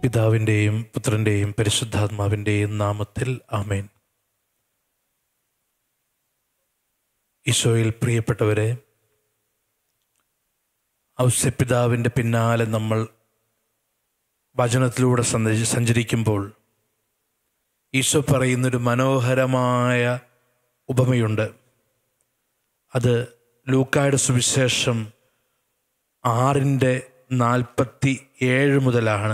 പിതാവിൻ്റെയും പുത്രൻ്റെയും പരിശുദ്ധാത്മാവിൻ്റെയും നാമത്തിൽ ആമേൻ ഈശോയിൽ പ്രിയപ്പെട്ടവരെ ഔസ്യപിതാവിൻ്റെ പിന്നാലെ നമ്മൾ വചനത്തിലൂടെ സഞ്ചരി സഞ്ചരിക്കുമ്പോൾ ഈശോ പറയുന്നൊരു മനോഹരമായ ഉപമയുണ്ട് അത് ലൂക്കായുടെ സുവിശേഷം ആറിൻ്റെ നാൽപ്പത്തി ഏഴ് മുതലാണ്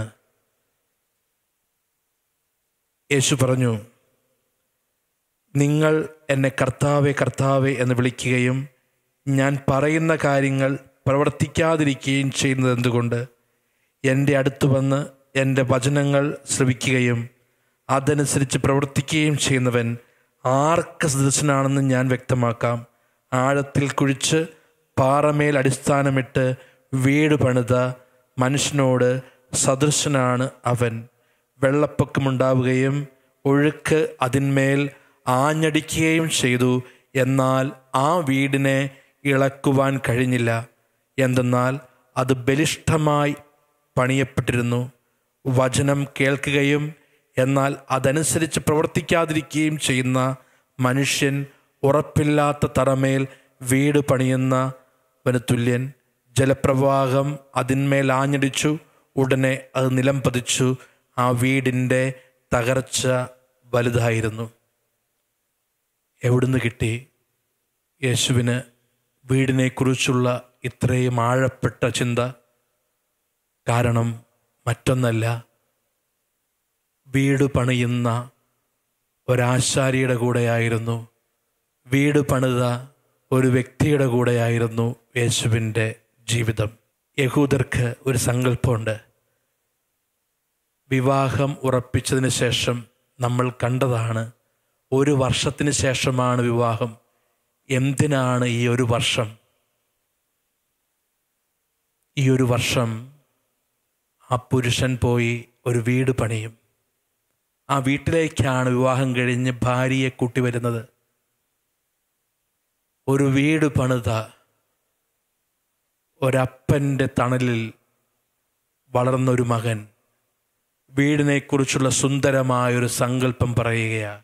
യേശു പറഞ്ഞു നിങ്ങൾ എന്നെ കർത്താവെ കർത്താവെ എന്ന് വിളിക്കുകയും ഞാൻ പറയുന്ന കാര്യങ്ങൾ പ്രവർത്തിക്കാതിരിക്കുകയും ചെയ്യുന്നത് എന്തുകൊണ്ട് എൻ്റെ അടുത്ത് വന്ന് എൻ്റെ വചനങ്ങൾ ശ്രവിക്കുകയും അതനുസരിച്ച് പ്രവർത്തിക്കുകയും ചെയ്യുന്നവൻ ആർക്ക് സദൃശനാണെന്ന് ഞാൻ വ്യക്തമാക്കാം ആഴത്തിൽ കുഴിച്ച് പാറമേൽ അടിസ്ഥാനമിട്ട് വീട് പണിത മനുഷ്യനോട് സദൃശനാണ് അവൻ വെള്ളപ്പൊക്കമുണ്ടാവുകയും ഒഴുക്ക് അതിന്മേൽ ആഞ്ഞടിക്കുകയും ചെയ്തു എന്നാൽ ആ വീടിനെ ഇളക്കുവാൻ കഴിഞ്ഞില്ല എന്തെന്നാൽ അത് ബലിഷ്ഠമായി പണിയപ്പെട്ടിരുന്നു വചനം കേൾക്കുകയും എന്നാൽ അതനുസരിച്ച് പ്രവർത്തിക്കാതിരിക്കുകയും ചെയ്യുന്ന മനുഷ്യൻ ഉറപ്പില്ലാത്ത തറമേൽ വീട് പണിയുന്നവന് തുല്യൻ ജലപ്രവാഹം അതിന്മേൽ ആഞ്ഞടിച്ചു ഉടനെ അത് നിലം പതിച്ചു ആ വീടിൻ്റെ തകർച്ച വലുതായിരുന്നു എവിടുന്ന് കിട്ടി യേശുവിന് വീടിനെക്കുറിച്ചുള്ള ഇത്രയും ആഴപ്പെട്ട ചിന്ത കാരണം മറ്റൊന്നല്ല വീട് പണിയുന്ന ഒരാശാരിയുടെ കൂടെയായിരുന്നു വീട് പണിത ഒരു വ്യക്തിയുടെ കൂടെയായിരുന്നു യേശുവിൻ്റെ ജീവിതം യഹൂദർക്ക് ഒരു സങ്കല്പമുണ്ട് വിവാഹം ഉറപ്പിച്ചതിന് ശേഷം നമ്മൾ കണ്ടതാണ് ഒരു വർഷത്തിന് ശേഷമാണ് വിവാഹം എന്തിനാണ് ഈ ഒരു വർഷം ഈ ഒരു വർഷം ആ പുരുഷൻ പോയി ഒരു വീട് പണിയും ആ വീട്ടിലേക്കാണ് വിവാഹം കഴിഞ്ഞ് ഭാര്യയെ കൂട്ടി വരുന്നത് ഒരു വീട് പണിത ഒരപ്പൻ്റെ തണലിൽ വളർന്ന ഒരു മകൻ വീടിനെക്കുറിച്ചുള്ള സുന്ദരമായൊരു സങ്കല്പം പറയുകയാണ്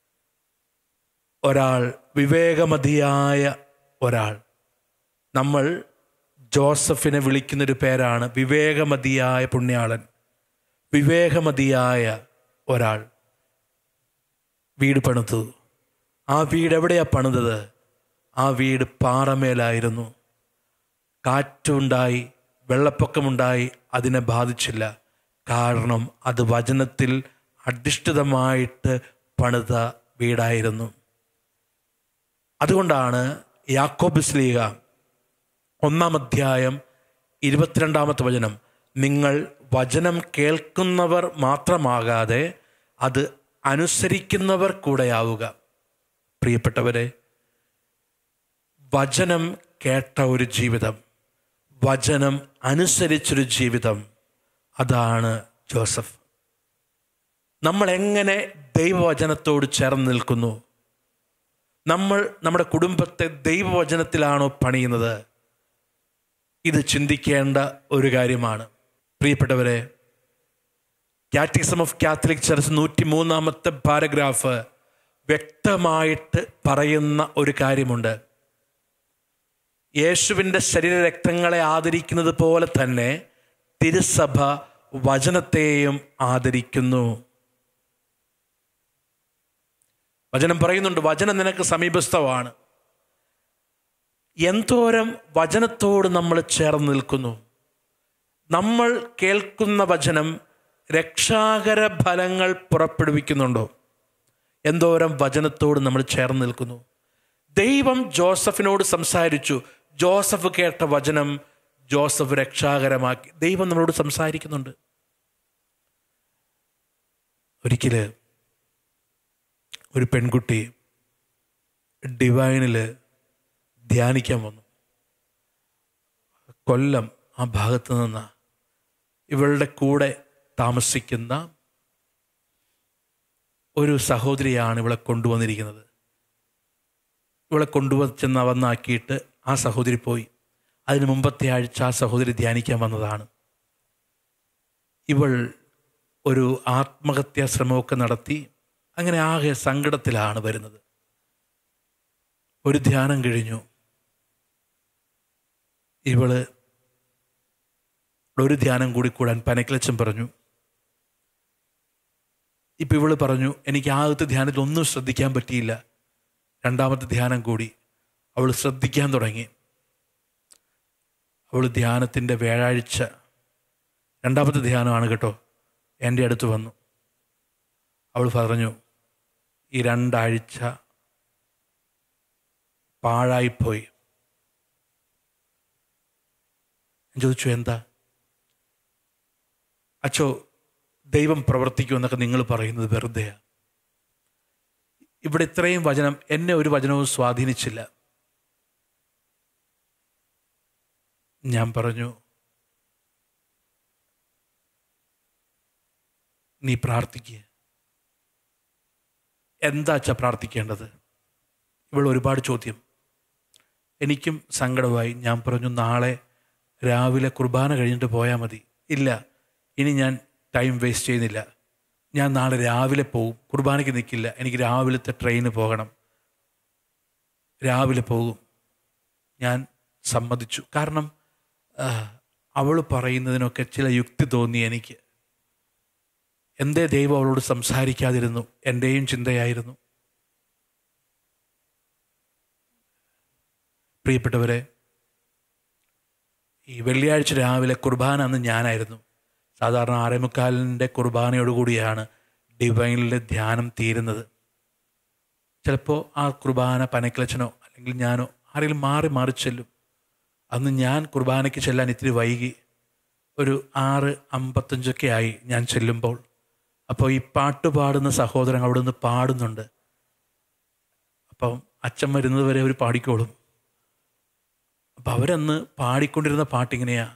ഒരാൾ വിവേകമതിയായ ഒരാൾ നമ്മൾ ജോസഫിനെ വിളിക്കുന്നൊരു പേരാണ് വിവേകമതിയായ പുണ്യാളൻ വിവേകമതിയായ ഒരാൾ വീട് പണിതു ആ വീട് എവിടെയാ പണിതത് ആ വീട് പാറമേലായിരുന്നു കാറ്റുണ്ടായി വെള്ളപ്പൊക്കമുണ്ടായി അതിനെ ബാധിച്ചില്ല കാരണം അത് വചനത്തിൽ അധിഷ്ഠിതമായിട്ട് പണിത വീടായിരുന്നു അതുകൊണ്ടാണ് യാക്കോബ് സ്ലീഹ ഒന്നാം അധ്യായം ഇരുപത്തിരണ്ടാമത്തെ വചനം നിങ്ങൾ വചനം കേൾക്കുന്നവർ മാത്രമാകാതെ അത് അനുസരിക്കുന്നവർ കൂടെയാവുക പ്രിയപ്പെട്ടവരെ വചനം കേട്ട ഒരു ജീവിതം വചനം അനുസരിച്ചൊരു ജീവിതം അതാണ് ജോസഫ് നമ്മൾ എങ്ങനെ ദൈവവചനത്തോട് ചേർന്ന് നിൽക്കുന്നു നമ്മൾ നമ്മുടെ കുടുംബത്തെ ദൈവവചനത്തിലാണോ പണിയുന്നത് ഇത് ചിന്തിക്കേണ്ട ഒരു കാര്യമാണ് പ്രിയപ്പെട്ടവരെ കാറ്റിസം ഓഫ് കാത്തലിക് ചർച്ച് നൂറ്റി മൂന്നാമത്തെ പാരഗ്രാഫ് വ്യക്തമായിട്ട് പറയുന്ന ഒരു കാര്യമുണ്ട് യേശുവിൻ്റെ ശരീരരക്തങ്ങളെ ആദരിക്കുന്നത് പോലെ തന്നെ തിരുസഭ വചനത്തെയും ആദരിക്കുന്നു വചനം പറയുന്നുണ്ട് വചനം നിനക്ക് സമീപസ്ഥമാണ് എന്തോരം വചനത്തോട് നമ്മൾ ചേർന്ന് നിൽക്കുന്നു നമ്മൾ കേൾക്കുന്ന വചനം രക്ഷാകര ഫലങ്ങൾ പുറപ്പെടുവിക്കുന്നുണ്ടോ എന്തോരം വചനത്തോട് നമ്മൾ ചേർന്ന് നിൽക്കുന്നു ദൈവം ജോസഫിനോട് സംസാരിച്ചു ജോസഫ് കേട്ട വചനം ജോസഫ് രക്ഷാകരമാക്കി ദൈവം നമ്മളോട് സംസാരിക്കുന്നുണ്ട് ഒരിക്കല് ഒരു പെൺകുട്ടി ഡിവൈനിൽ ധ്യാനിക്കാൻ വന്നു കൊല്ലം ആ ഭാഗത്ത് നിന്ന് ഇവളുടെ കൂടെ താമസിക്കുന്ന ഒരു സഹോദരിയാണ് ഇവളെ കൊണ്ടുവന്നിരിക്കുന്നത് ഇവളെ കൊണ്ടുവന്ന് വന്നാക്കിയിട്ട് ആ സഹോദരി പോയി അതിന് മുമ്പത്തെ ആഴ്ച ആ സഹോദരി ധ്യാനിക്കാൻ വന്നതാണ് ഇവൾ ഒരു ആത്മഹത്യാ ശ്രമമൊക്കെ നടത്തി അങ്ങനെ ആകെ സങ്കടത്തിലാണ് വരുന്നത് ഒരു ധ്യാനം കഴിഞ്ഞു ഇവള് ഒരു ധ്യാനം കൂടി കൂടാൻ പനക്കിലച്ചൻ പറഞ്ഞു ഇപ്പം ഇവള് പറഞ്ഞു എനിക്ക് ആദ്യത്തെ ധ്യാനത്തിൽ ഒന്നും ശ്രദ്ധിക്കാൻ പറ്റിയില്ല രണ്ടാമത്തെ ധ്യാനം കൂടി അവൾ ശ്രദ്ധിക്കാൻ തുടങ്ങി അവൾ ധ്യാനത്തിൻ്റെ വ്യാഴാഴ്ച രണ്ടാമത്തെ ധ്യാനമാണ് കേട്ടോ എൻ്റെ അടുത്ത് വന്നു അവൾ പറഞ്ഞു ഈ രണ്ടാഴ്ച പാഴായിപ്പോയി ഞാൻ ചോദിച്ചു എന്താ അച്ചോ ദൈവം പ്രവർത്തിക്കുമെന്നൊക്കെ നിങ്ങൾ പറയുന്നത് വെറുതെയാ ഇവിടെ ഇത്രയും വചനം എന്നെ ഒരു വചനവും സ്വാധീനിച്ചില്ല ഞാൻ പറഞ്ഞു നീ പ്രാർത്ഥിക്കുക എന്താ അച്ഛ പ്രാർത്ഥിക്കേണ്ടത് ഇവൾ ഒരുപാട് ചോദ്യം എനിക്കും സങ്കടമായി ഞാൻ പറഞ്ഞു നാളെ രാവിലെ കുർബാന കഴിഞ്ഞിട്ട് പോയാൽ മതി ഇല്ല ഇനി ഞാൻ ടൈം വേസ്റ്റ് ചെയ്യുന്നില്ല ഞാൻ നാളെ രാവിലെ പോവും കുർബാനയ്ക്ക് നിൽക്കില്ല എനിക്ക് രാവിലത്തെ ട്രെയിന് പോകണം രാവിലെ പോകും ഞാൻ സമ്മതിച്ചു കാരണം അവൾ പറയുന്നതിനൊക്കെ ചില യുക്തി തോന്നി എനിക്ക് എന്തേ ദൈവം അവളോട് സംസാരിക്കാതിരുന്നു എൻ്റെയും ചിന്തയായിരുന്നു പ്രിയപ്പെട്ടവരെ ഈ വെള്ളിയാഴ്ച രാവിലെ കുർബാന അന്ന് ഞാനായിരുന്നു സാധാരണ ആറേമുക്കാലിൻ്റെ കുർബാനയോടുകൂടിയാണ് ഡിവൈനിലെ ധ്യാനം തീരുന്നത് ചിലപ്പോൾ ആ കുർബാന പനക്കിലച്ചനോ അല്ലെങ്കിൽ ഞാനോ ആരെങ്കിലും മാറി മാറി ചെല്ലും അന്ന് ഞാൻ കുർബാനയ്ക്ക് ചെല്ലാൻ ഇത്തിരി വൈകി ഒരു ആറ് അമ്പത്തഞ്ചൊക്കെ ആയി ഞാൻ ചെല്ലുമ്പോൾ അപ്പോൾ ഈ പാട്ട് പാടുന്ന സഹോദരൻ അവിടെ നിന്ന് പാടുന്നുണ്ട് അപ്പം അച്ഛൻ വരുന്നത് വരെ അവർ പാടിക്കോളും അപ്പം അവരന്ന് പാടിക്കൊണ്ടിരുന്ന പാട്ടിങ്ങനെയാ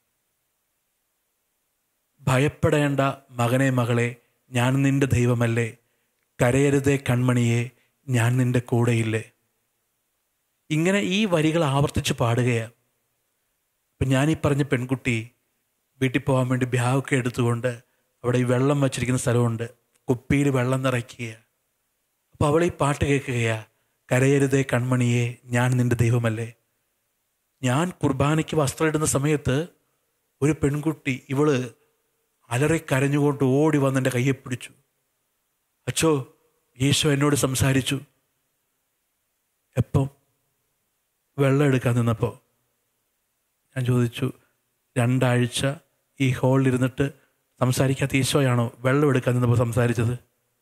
ഭയപ്പെടേണ്ട മകനെ മകളെ ഞാൻ നിന്റെ ദൈവമല്ലേ കരയരുതേ കൺമണിയെ ഞാൻ നിന്റെ കൂടെയില്ലേ ഇങ്ങനെ ഈ വരികൾ ആവർത്തിച്ച് പാടുകയാണ് അപ്പം ഞാൻ ഈ പറഞ്ഞ പെൺകുട്ടി വീട്ടിൽ പോകാൻ വേണ്ടി ബാഗൊക്കെ എടുത്തുകൊണ്ട് അവിടെ ഈ വെള്ളം വച്ചിരിക്കുന്ന സ്ഥലമുണ്ട് കുപ്പിയിൽ വെള്ളം നിറയ്ക്കുക അപ്പോൾ അവൾ ഈ പാട്ട് കേൾക്കുകയാ കരയരുതേ കൺമണിയെ ഞാൻ നിന്റെ ദൈവമല്ലേ ഞാൻ കുർബാനയ്ക്ക് വസ്ത്രം ഇടുന്ന സമയത്ത് ഒരു പെൺകുട്ടി ഇവള് അലറി കരഞ്ഞുകൊണ്ട് ഓടി വന്ന് എൻ്റെ കയ്യെ പിടിച്ചു അച്ചോ ഈശോ എന്നോട് സംസാരിച്ചു എപ്പം വെള്ളം എടുക്കാൻ നിന്നപ്പോൾ ഞാൻ ചോദിച്ചു രണ്ടാഴ്ച ഈ ഹോളിലിരുന്നിട്ട് സംസാരിക്കാത്ത ഈശോയാണോ വെള്ളം എടുക്കാൻ നിന്നപ്പോൾ സംസാരിച്ചത്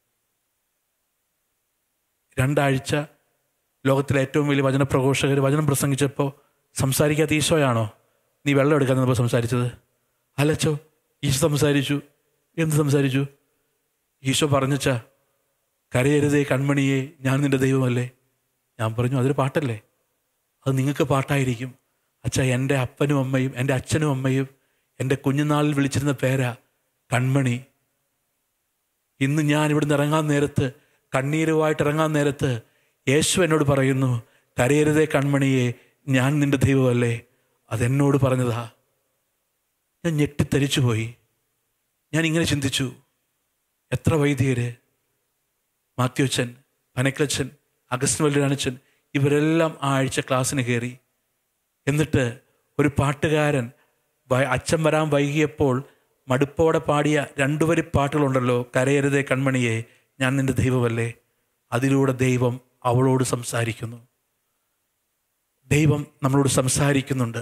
രണ്ടാഴ്ച ലോകത്തിലെ ഏറ്റവും വലിയ വചന പ്രഘോഷകർ വചനം പ്രസംഗിച്ചപ്പോൾ സംസാരിക്കാത്ത ഈശോയാണോ നീ വെള്ളം എടുക്കാൻ നിന്നപ്പോൾ സംസാരിച്ചത് അല്ലച്ചോ ഈശോ സംസാരിച്ചു എന്ത് സംസാരിച്ചു ഈശോ പറഞ്ഞച്ചാ കരയരുതേ കൺമണിയെ ഞാൻ നിന്റെ ദൈവമല്ലേ ഞാൻ പറഞ്ഞു അതൊരു പാട്ടല്ലേ അത് നിങ്ങൾക്ക് പാട്ടായിരിക്കും അച്ഛാ എൻ്റെ അപ്പനും അമ്മയും എൻ്റെ അച്ഛനും അമ്മയും എൻ്റെ കുഞ്ഞുനാളിൽ വിളിച്ചിരുന്ന പേരാ കൺമണി ഇന്ന് ഞാൻ ഇവിടുന്ന് ഇറങ്ങാൻ നേരത്ത് കണ്ണീരുമായിട്ട് ഇറങ്ങാൻ നേരത്ത് യേശു എന്നോട് പറയുന്നു കരയരുതേ കൺമണിയെ ഞാൻ നിന്റെ ദൈവമല്ലേ അതെന്നോട് പറഞ്ഞതാ ഞാൻ ഞെട്ടിത്തരിച്ചു പോയി ഞാൻ ഇങ്ങനെ ചിന്തിച്ചു എത്ര വൈദികര് മാത്യുച്ചൻ പനക്കച്ചൻ അഗസ്റ്റിൻ വല്ലുരാണച്ചൻ ഇവരെല്ലാം ആ ആഴ്ച ക്ലാസ്സിന് കയറി എന്നിട്ട് ഒരു പാട്ടുകാരൻ അച്ഛൻ വരാൻ വൈകിയപ്പോൾ മടുപ്പോടെ പാടിയ രണ്ടുവരി പാട്ടുകളുണ്ടല്ലോ കരയരുതേ കൺമണിയെ ഞാൻ നിന്റെ ദൈവമല്ലേ അതിലൂടെ ദൈവം അവളോട് സംസാരിക്കുന്നു ദൈവം നമ്മളോട് സംസാരിക്കുന്നുണ്ട്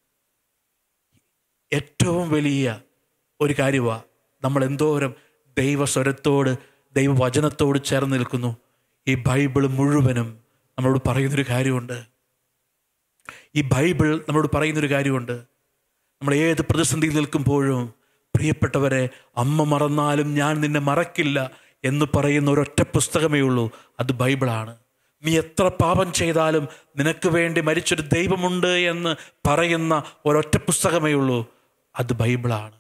ഏറ്റവും വലിയ ഒരു കാര്യമാണ് നമ്മൾ എന്തോരം ദൈവസ്വരത്തോട് ദൈവവചനത്തോട് ചേർന്ന് നിൽക്കുന്നു ഈ ബൈബിൾ മുഴുവനും നമ്മളോട് പറയുന്നൊരു കാര്യമുണ്ട് ഈ ബൈബിൾ നമ്മളോട് പറയുന്നൊരു കാര്യമുണ്ട് നമ്മൾ ഏത് പ്രതിസന്ധിയിൽ നിൽക്കുമ്പോഴും പ്രിയപ്പെട്ടവരെ അമ്മ മറന്നാലും ഞാൻ നിന്നെ മറക്കില്ല എന്ന് പറയുന്ന ഒരൊറ്റ പുസ്തകമേ ഉള്ളൂ അത് ബൈബിളാണ് നീ എത്ര പാപം ചെയ്താലും നിനക്ക് വേണ്ടി മരിച്ചൊരു ദൈവമുണ്ട് എന്ന് പറയുന്ന ഒരൊറ്റ പുസ്തകമേ ഉള്ളൂ അത് ബൈബിളാണ്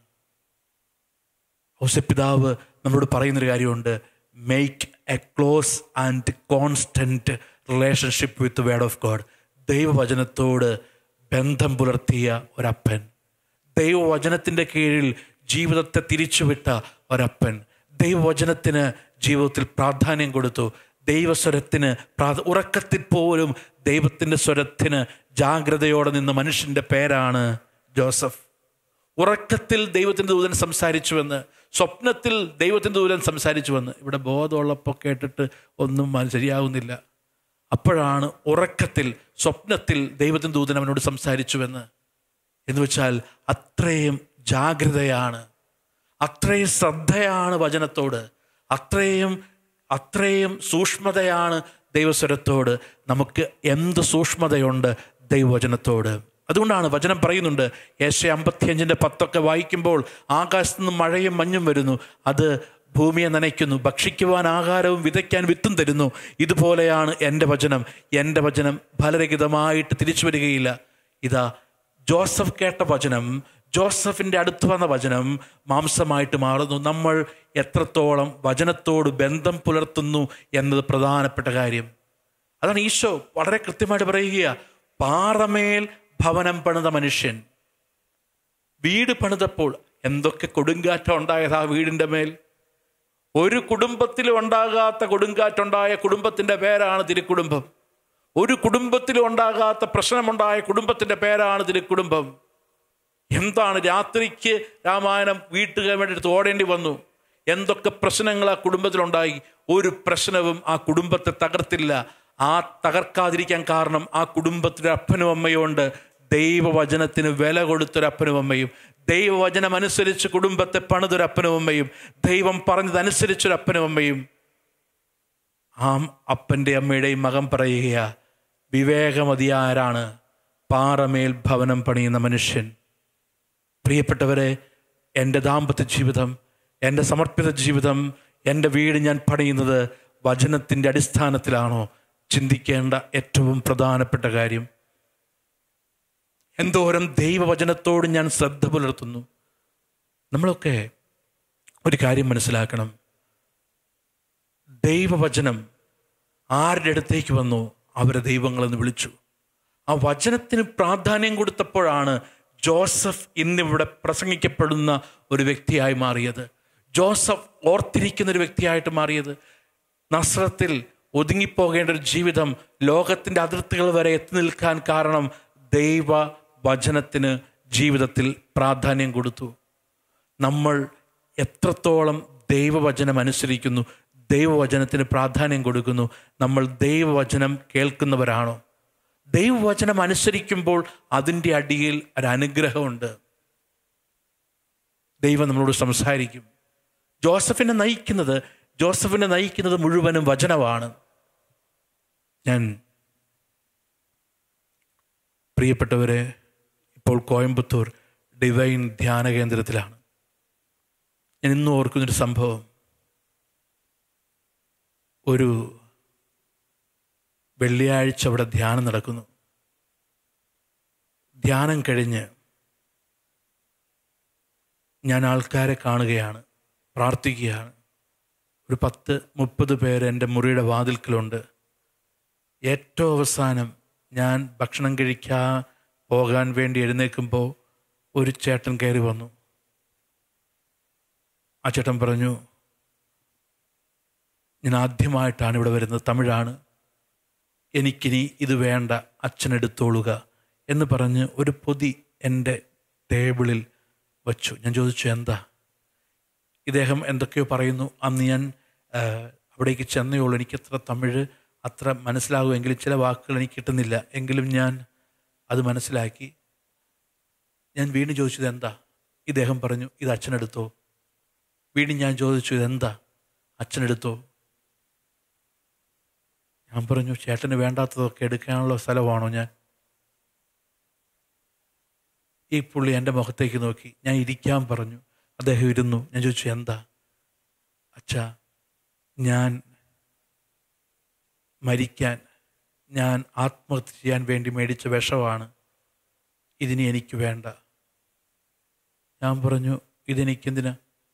ഔസപിതാവ് നമ്മളോട് പറയുന്നൊരു കാര്യമുണ്ട് make a close and constant relationship with word of God ദൈവവചനത്തോട് ബന്ധം പുലർത്തിയ ഒരപ്പൻ ദൈവവചനത്തിൻ്റെ കീഴിൽ ജീവിതത്തെ തിരിച്ചുവിട്ട ഒരപ്പൻ ദൈവവചനത്തിന് ജീവിതത്തിൽ പ്രാധാന്യം കൊടുത്തു ദൈവസ്വരത്തിന് പ്രാ ഉറക്കത്തിൽ പോലും ദൈവത്തിൻ്റെ സ്വരത്തിന് ജാഗ്രതയോടെ നിന്ന മനുഷ്യൻ്റെ പേരാണ് ജോസഫ് ഉറക്കത്തിൽ ദൈവത്തിൻ്റെ ദൂതൻ സംസാരിച്ചുവെന്ന് സ്വപ്നത്തിൽ ദൈവത്തിൻ്റെ ദൂതൻ സംസാരിച്ചുവെന്ന് ഇവിടെ ബോധമുള്ളപ്പോൾ കേട്ടിട്ട് ഒന്നും മന- ശരിയാകുന്നില്ല അപ്പോഴാണ് ഉറക്കത്തിൽ സ്വപ്നത്തിൽ ദൈവത്തിൻ്റെ ദൂതൻ അവനോട് സംസാരിച്ചുവെന്ന് എന്ന് വെച്ചാൽ അത്രയും ജാഗ്രതയാണ് അത്രയും ശ്രദ്ധയാണ് വചനത്തോട് അത്രയും അത്രയും സൂക്ഷ്മതയാണ് ദൈവസ്വരത്തോട് നമുക്ക് എന്ത് സൂക്ഷ്മതയുണ്ട് ദൈവവചനത്തോട് അതുകൊണ്ടാണ് വചനം പറയുന്നുണ്ട് ഏശ അമ്പത്തിയഞ്ചിൻ്റെ പത്തൊക്കെ വായിക്കുമ്പോൾ ആകാശത്ത് നിന്ന് മഴയും മഞ്ഞും വരുന്നു അത് ഭൂമിയെ നനയ്ക്കുന്നു ഭക്ഷിക്കുവാൻ ആഹാരവും വിതയ്ക്കാൻ വിത്തും തരുന്നു ഇതുപോലെയാണ് എൻ്റെ വചനം എൻ്റെ വചനം ഫലരഹിതമായിട്ട് തിരിച്ചു വരികയില്ല ഇതാ ജോസഫ് കേട്ട വചനം ജോസഫിൻ്റെ അടുത്ത് വന്ന വചനം മാംസമായിട്ട് മാറുന്നു നമ്മൾ എത്രത്തോളം വചനത്തോട് ബന്ധം പുലർത്തുന്നു എന്നത് പ്രധാനപ്പെട്ട കാര്യം അതാണ് ഈശോ വളരെ കൃത്യമായിട്ട് പറയുക പാറമേൽ ഭവനം പണിത മനുഷ്യൻ വീട് പണിതപ്പോൾ എന്തൊക്കെ കൊടുങ്കാറ്റം ഉണ്ടായത് ആ വീടിൻ്റെ മേൽ ഒരു കുടുംബത്തിലും ഉണ്ടാകാത്ത കൊടുങ്കാറ്റുണ്ടായ കുടുംബത്തിൻ്റെ പേരാണ് തിരുക്കുടുംബം ഒരു കുടുംബത്തിലും ഉണ്ടാകാത്ത പ്രശ്നമുണ്ടായ കുടുംബത്തിൻ്റെ പേരാണ് തിരുക്കുടുംബം എന്താണ് രാത്രിക്ക് രാമായണം വീട്ടുക വേണ്ടിയിട്ട് ഓടേണ്ടി വന്നു എന്തൊക്കെ പ്രശ്നങ്ങൾ ആ കുടുംബത്തിലുണ്ടായി ഒരു പ്രശ്നവും ആ കുടുംബത്തെ തകർത്തില്ല ആ തകർക്കാതിരിക്കാൻ കാരണം ആ കുടുംബത്തിലെ അപ്പനും അമ്മയും ഉണ്ട് ദൈവവചനത്തിന് വില കൊടുത്തൊരു അപ്പനും അമ്മയും ദൈവവചനം അനുസരിച്ച് കുടുംബത്തെ പണിതൊരു അപ്പനും അമ്മയും ദൈവം പറഞ്ഞതനുസരിച്ചൊരു അപ്പനും അമ്മയും ആ അപ്പൻ്റെ അമ്മയുടെയും മകൻ പറയുക വിവേകമതിയാരാണ് പാറമേൽ ഭവനം പണിയുന്ന മനുഷ്യൻ പ്രിയപ്പെട്ടവരെ എൻ്റെ ദാമ്പത്യ ജീവിതം എൻ്റെ സമർപ്പിത ജീവിതം എൻ്റെ വീട് ഞാൻ പണിയുന്നത് വചനത്തിൻ്റെ അടിസ്ഥാനത്തിലാണോ ചിന്തിക്കേണ്ട ഏറ്റവും പ്രധാനപ്പെട്ട കാര്യം എന്തോരം ദൈവവചനത്തോട് ഞാൻ ശ്രദ്ധ പുലർത്തുന്നു നമ്മളൊക്കെ ഒരു കാര്യം മനസ്സിലാക്കണം ദൈവവചനം ആരുടെ അടുത്തേക്ക് വന്നു അവരെ ദൈവങ്ങളെന്ന് വിളിച്ചു ആ വചനത്തിന് പ്രാധാന്യം കൊടുത്തപ്പോഴാണ് ജോസഫ് ഇന്നിവിടെ പ്രസംഗിക്കപ്പെടുന്ന ഒരു വ്യക്തിയായി മാറിയത് ജോസഫ് ഓർത്തിരിക്കുന്ന ഒരു വ്യക്തിയായിട്ട് മാറിയത് നസ്രത്തിൽ ഒതുങ്ങിപ്പോകേണ്ട ഒരു ജീവിതം ലോകത്തിൻ്റെ അതിർത്തികൾ വരെ എത്തി നിൽക്കാൻ കാരണം ദൈവ വചനത്തിന് ജീവിതത്തിൽ പ്രാധാന്യം കൊടുത്തു നമ്മൾ എത്രത്തോളം ദൈവവചനം അനുസരിക്കുന്നു ദൈവവചനത്തിന് പ്രാധാന്യം കൊടുക്കുന്നു നമ്മൾ ദൈവവചനം കേൾക്കുന്നവരാണോ ദൈവവചനം അനുസരിക്കുമ്പോൾ അതിൻ്റെ അടിയിൽ ഒരു അനുഗ്രഹമുണ്ട് ദൈവം നമ്മളോട് സംസാരിക്കും ജോസഫിനെ നയിക്കുന്നത് ജോസഫിനെ നയിക്കുന്നത് മുഴുവനും വചനമാണ് ഞാൻ പ്രിയപ്പെട്ടവരെ ഇപ്പോൾ കോയമ്പത്തൂർ ഡിവൈൻ ധ്യാന കേന്ദ്രത്തിലാണ് ഞാൻ ഇന്നും ഓർക്കുന്നൊരു സംഭവം ഒരു വെള്ളിയാഴ്ച അവിടെ ധ്യാനം നടക്കുന്നു ധ്യാനം കഴിഞ്ഞ് ഞാൻ ആൾക്കാരെ കാണുകയാണ് പ്രാർത്ഥിക്കുകയാണ് ഒരു പത്ത് മുപ്പത് പേര് എൻ്റെ മുറിയുടെ വാതിൽക്കലുണ്ട് ഏറ്റവും അവസാനം ഞാൻ ഭക്ഷണം കഴിക്കാൻ പോകാൻ വേണ്ടി എഴുന്നേൽക്കുമ്പോൾ ഒരു ചേട്ടൻ കയറി വന്നു ആ ചേട്ടൻ പറഞ്ഞു ഞാൻ ആദ്യമായിട്ടാണ് ഇവിടെ വരുന്നത് തമിഴാണ് എനിക്കിനി ഇത് വേണ്ട അച്ഛനെടുത്തോളുക എന്ന് പറഞ്ഞ് ഒരു പൊതി എൻ്റെ ടേബിളിൽ വച്ചു ഞാൻ ചോദിച്ചു എന്താ ഇദ്ദേഹം എന്തൊക്കെയോ പറയുന്നു അന്ന് ഞാൻ ആ, അവിടേക്ക് ചെന്നേയുള്ളൂ എനിക്ക് അത്ര തമിഴ് അത്ര മനസ്സിലാകുമെങ്കിലും ചില വാക്കുകൾ എനിക്ക് കിട്ടുന്നില്ല എങ്കിലും ഞാൻ അത് മനസ്സിലാക്കി ഞാൻ വീണ്ടും ചോദിച്ചത് എന്താ ഇദ്ദേഹം പറഞ്ഞു ഇത് അച്ഛനെടുത്തോ വീണ്ടും ഞാൻ ചോദിച്ചു ഇതെന്താ അച്ഛനെടുത്തോ ഞാൻ പറഞ്ഞു ചേട്ടന് വേണ്ടാത്തതൊക്കെ എടുക്കാനുള്ള സ്ഥലമാണോ ഞാൻ ഈ പുള്ളി എൻ്റെ മുഖത്തേക്ക് നോക്കി ഞാൻ ഇരിക്കാൻ പറഞ്ഞു അദ്ദേഹം ഇരുന്നു ഞാൻ ചോദിച്ചു എന്താ അച്ഛാ ഞാൻ മരിക്കാൻ ഞാൻ ആത്മഹത്യ ചെയ്യാൻ വേണ്ടി മേടിച്ച വിഷമാണ് ഇതിനി എനിക്ക് വേണ്ട ഞാൻ പറഞ്ഞു ഇതെനിക്കെന്തിനാ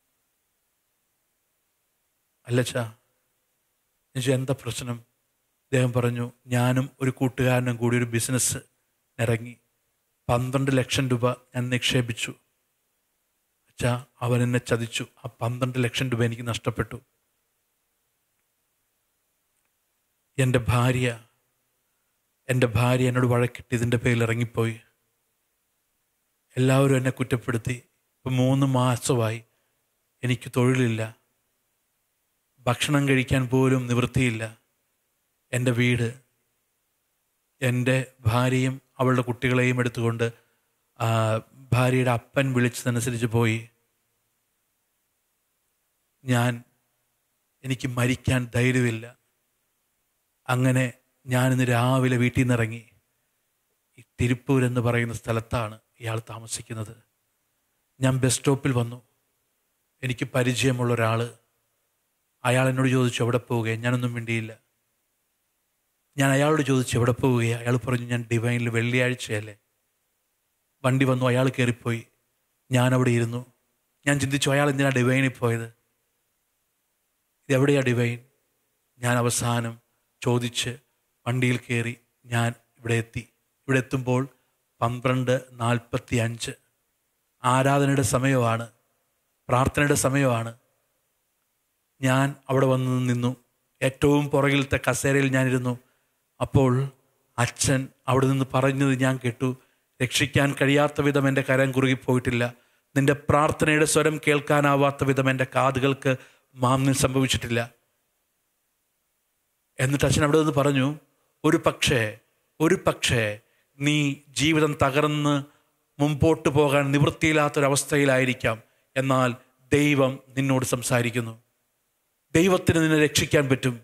അല്ലച്ചാ ഞാൻ ചോദിച്ചു, എന്താ പ്രശ്നം അദ്ദേഹം പറഞ്ഞു ഞാനും ഒരു കൂട്ടുകാരനും കൂടി ഒരു ബിസിനസ് ഇറങ്ങി പന്ത്രണ്ട് ലക്ഷം രൂപ ഞാൻ നിക്ഷേപിച്ചു അച്ഛാ അവൻ എന്നെ ചതിച്ചു ആ പന്ത്രണ്ട് ലക്ഷം രൂപ എനിക്ക് നഷ്ടപ്പെട്ടു എൻ്റെ ഭാര്യ എൻ്റെ ഭാര്യ എന്നോട് വഴക്കിട്ട് ഇതിൻ്റെ പേരിൽ ഇറങ്ങിപ്പോയി എല്ലാവരും എന്നെ കുറ്റപ്പെടുത്തി ഇപ്പം മൂന്ന് മാസമായി എനിക്ക് തൊഴിലില്ല ഭക്ഷണം കഴിക്കാൻ പോലും നിവൃത്തിയില്ല എൻ്റെ വീട് എൻ്റെ ഭാര്യയും അവളുടെ കുട്ടികളെയും എടുത്തുകൊണ്ട് ആ, ഭാര്യയുടെ അപ്പൻ വിളിച്ചതനുസരിച്ച് പോയി ഞാൻ എനിക്ക് മരിക്കാൻ ധൈര്യമില്ല അങ്ങനെ ഞാനിന്ന് രാവിലെ വീട്ടിൽ നിന്ന് ഇറങ്ങി ഈ തിരുപ്പൂർ എന്ന് പറയുന്ന സ്ഥലത്താണ് ഇയാൾ താമസിക്കുന്നത് ഞാൻ ബസ് സ്റ്റോപ്പിൽ വന്നു എനിക്ക് പരിചയമുള്ള ഒരാൾ അയാൾ എന്നോട് ചോദിച്ചു എവിടെ പോവുകയാണ് ഞാനൊന്നും മിണ്ടിയില്ല ഞാൻ അയാളോട് ചോദിച്ചു എവിടെ പോവുകയാണ് അയാൾ പറഞ്ഞു ഞാൻ ഡിവൈനിൽ വെള്ളിയാഴ്ചയല്ലേ വണ്ടി വന്നു അയാൾ കയറിപ്പോയി ഞാൻ അവിടെ ഇരുന്നു ഞാൻ ചിന്തിച്ചു അയാൾ എന്തിനാ ഡിവൈനിൽ പോയത് ഇതെവിടെയാ ഡിവൈൻ ഞാൻ അവസാനം ചോദിച്ച് വണ്ടിയിൽ കയറി ഞാൻ ഇവിടെ എത്തി ഇവിടെ എത്തുമ്പോൾ പന്ത്രണ്ട് നാൽപ്പത്തി അഞ്ച് ആരാധനയുടെ സമയമാണ് പ്രാർത്ഥനയുടെ സമയമാണ് ഞാൻ അവിടെ വന്ന് നിന്നു ഏറ്റവും പുറകിലത്തെ കസേരയിൽ ഞാനിരുന്നു അപ്പോൾ അച്ഛൻ അവിടെ നിന്ന് പറഞ്ഞത് ഞാൻ കേട്ടു രക്ഷിക്കാൻ കഴിയാത്ത വിധം എൻ്റെ കരം കുറുകിപ്പോയിട്ടില്ല നിന്റെ പ്രാർത്ഥനയുടെ സ്വരം കേൾക്കാനാവാത്ത വിധം എൻ്റെ കാതുകൾക്ക് മാന്യം സംഭവിച്ചിട്ടില്ല എന്നിട്ട് അച്ഛൻ അവിടെ നിന്ന് പറഞ്ഞു ഒരു പക്ഷേ ഒരു പക്ഷേ നീ ജീവിതം തകർന്ന് മുമ്പോട്ട് പോകാൻ നിവൃത്തിയില്ലാത്തൊരവസ്ഥയിലായിരിക്കാം എന്നാൽ ദൈവം നിന്നോട് സംസാരിക്കുന്നു ദൈവത്തിന് നിന്നെ രക്ഷിക്കാൻ പറ്റും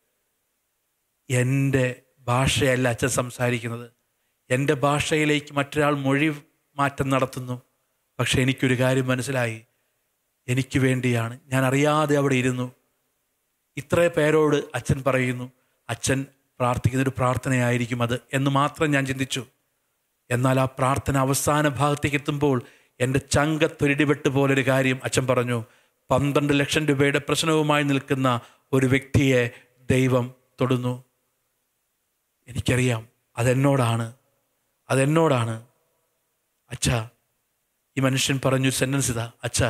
എൻ്റെ ഭാഷയല്ല അച്ഛൻ സംസാരിക്കുന്നത് എൻ്റെ ഭാഷയിലേക്ക് മറ്റൊരാൾ മൊഴി മാറ്റം നടത്തുന്നു പക്ഷെ എനിക്കൊരു കാര്യം മനസ്സിലായി എനിക്ക് വേണ്ടിയാണ് ഞാൻ അറിയാതെ അവിടെ ഇരുന്നു ഇത്ര പേരോട് അച്ഛൻ പറയുന്നു അച്ഛൻ പ്രാർത്ഥിക്കുന്ന ഒരു പ്രാർത്ഥനയായിരിക്കും അത് എന്ന് മാത്രം ഞാൻ ചിന്തിച്ചു എന്നാൽ ആ പ്രാർത്ഥന അവസാന ഭാഗത്തേക്ക് എത്തുമ്പോൾ എൻ്റെ ചങ്കത്തൊരിടിപെട്ട് പോലൊരു കാര്യം അച്ഛൻ പറഞ്ഞു പന്ത്രണ്ട് ലക്ഷം രൂപയുടെ പ്രശ്നവുമായി നിൽക്കുന്ന ഒരു വ്യക്തിയെ ദൈവം തൊടുന്നു എനിക്കറിയാം അതെന്നോടാണ് അതെന്നോടാണ് അച്ഛാ ഈ മനുഷ്യൻ പറഞ്ഞു സെന്റൻസ് ഇതാ അച്ഛാ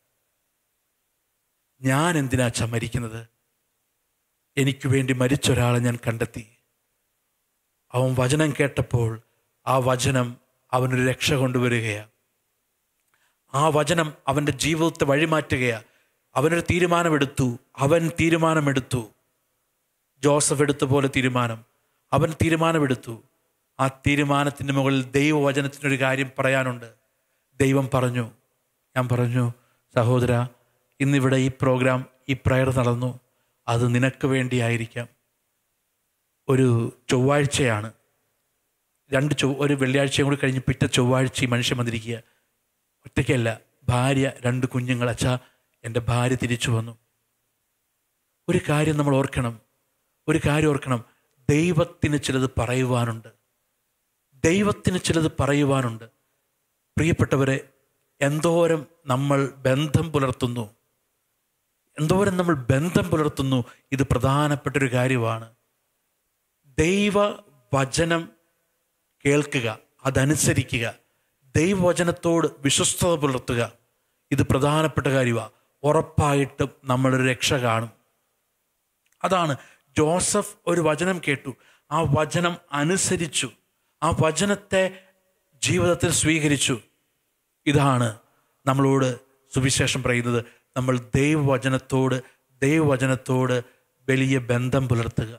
ഞാൻ എന്തിനാ അച്ഛാ മരിക്കുന്നത് എനിക്ക് വേണ്ടി മരിച്ച ഒരാളെ ഞാൻ കണ്ടെത്തി അവൻ വചനം കേട്ടപ്പോൾ ആ വചനം അവനൊരു രക്ഷ കൊണ്ടുവരികയാണ് ആ വചനം അവൻ്റെ ജീവിതത്തെ വഴിമാറ്റുകയാണ് അവനൊരു തീരുമാനമെടുത്തു അവൻ തീരുമാനമെടുത്തു ജോസഫ് എടുത്ത പോലെ തീരുമാനം അവൻ തീരുമാനമെടുത്തു ആ തീരുമാനത്തിൻ്റെ മുകളിൽ ദൈവവചനത്തിനൊരു കാര്യം പറയാനുണ്ട് ദൈവം പറഞ്ഞു ഞാൻ പറഞ്ഞു സഹോദര ഇന്നിവിടെ ഈ പ്രോഗ്രാം ഈ പ്രയർ നടന്നു അത് നിനക്ക് വേണ്ടിയായിരിക്കാം ഒരു ചൊവ്വാഴ്ചയാണ് രണ്ട് ചൊവ്വ ഒരു വെള്ളിയാഴ്ചയും കൂടി കഴിഞ്ഞ് പിറ്റേ ചൊവ്വാഴ്ച ഈ മനുഷ്യൻ വന്നിരിക്കുക ഒറ്റയ്ക്കല്ല ഭാര്യ രണ്ട് കുഞ്ഞുങ്ങൾ അച്ഛാ എൻ്റെ ഭാര്യ തിരിച്ചു വന്നു ഒരു കാര്യം നമ്മൾ ഓർക്കണം ഒരു കാര്യം ഓർക്കണം ദൈവത്തിന് ചിലത് പറയുവാനുണ്ട് ദൈവത്തിന് ചിലത് പറയുവാനുണ്ട് പ്രിയപ്പെട്ടവരെ എന്തോരം നമ്മൾ ബന്ധം പുലർത്തുന്നു എന്തോരം നമ്മൾ ബന്ധം പുലർത്തുന്നു ഇത് പ്രധാനപ്പെട്ടൊരു കാര്യമാണ് ദൈവ വചനം കേൾക്കുക അതനുസരിക്കുക ദൈവവചനത്തോട് വിശ്വസ്തത പുലർത്തുക ഇത് പ്രധാനപ്പെട്ട കാര്യമാണ് ഉറപ്പായിട്ടും നമ്മളൊരു രക്ഷ കാണും അതാണ് ജോസഫ് ഒരു വചനം കേട്ടു ആ വചനം അനുസരിച്ചു ആ വചനത്തെ ജീവിതത്തിൽ സ്വീകരിച്ചു ഇതാണ് നമ്മളോട് സുവിശേഷം പറയുന്നത് നമ്മൾ ദൈവവചനത്തോട് ദൈവവചനത്തോട് വലിയ ബന്ധം പുലർത്തുക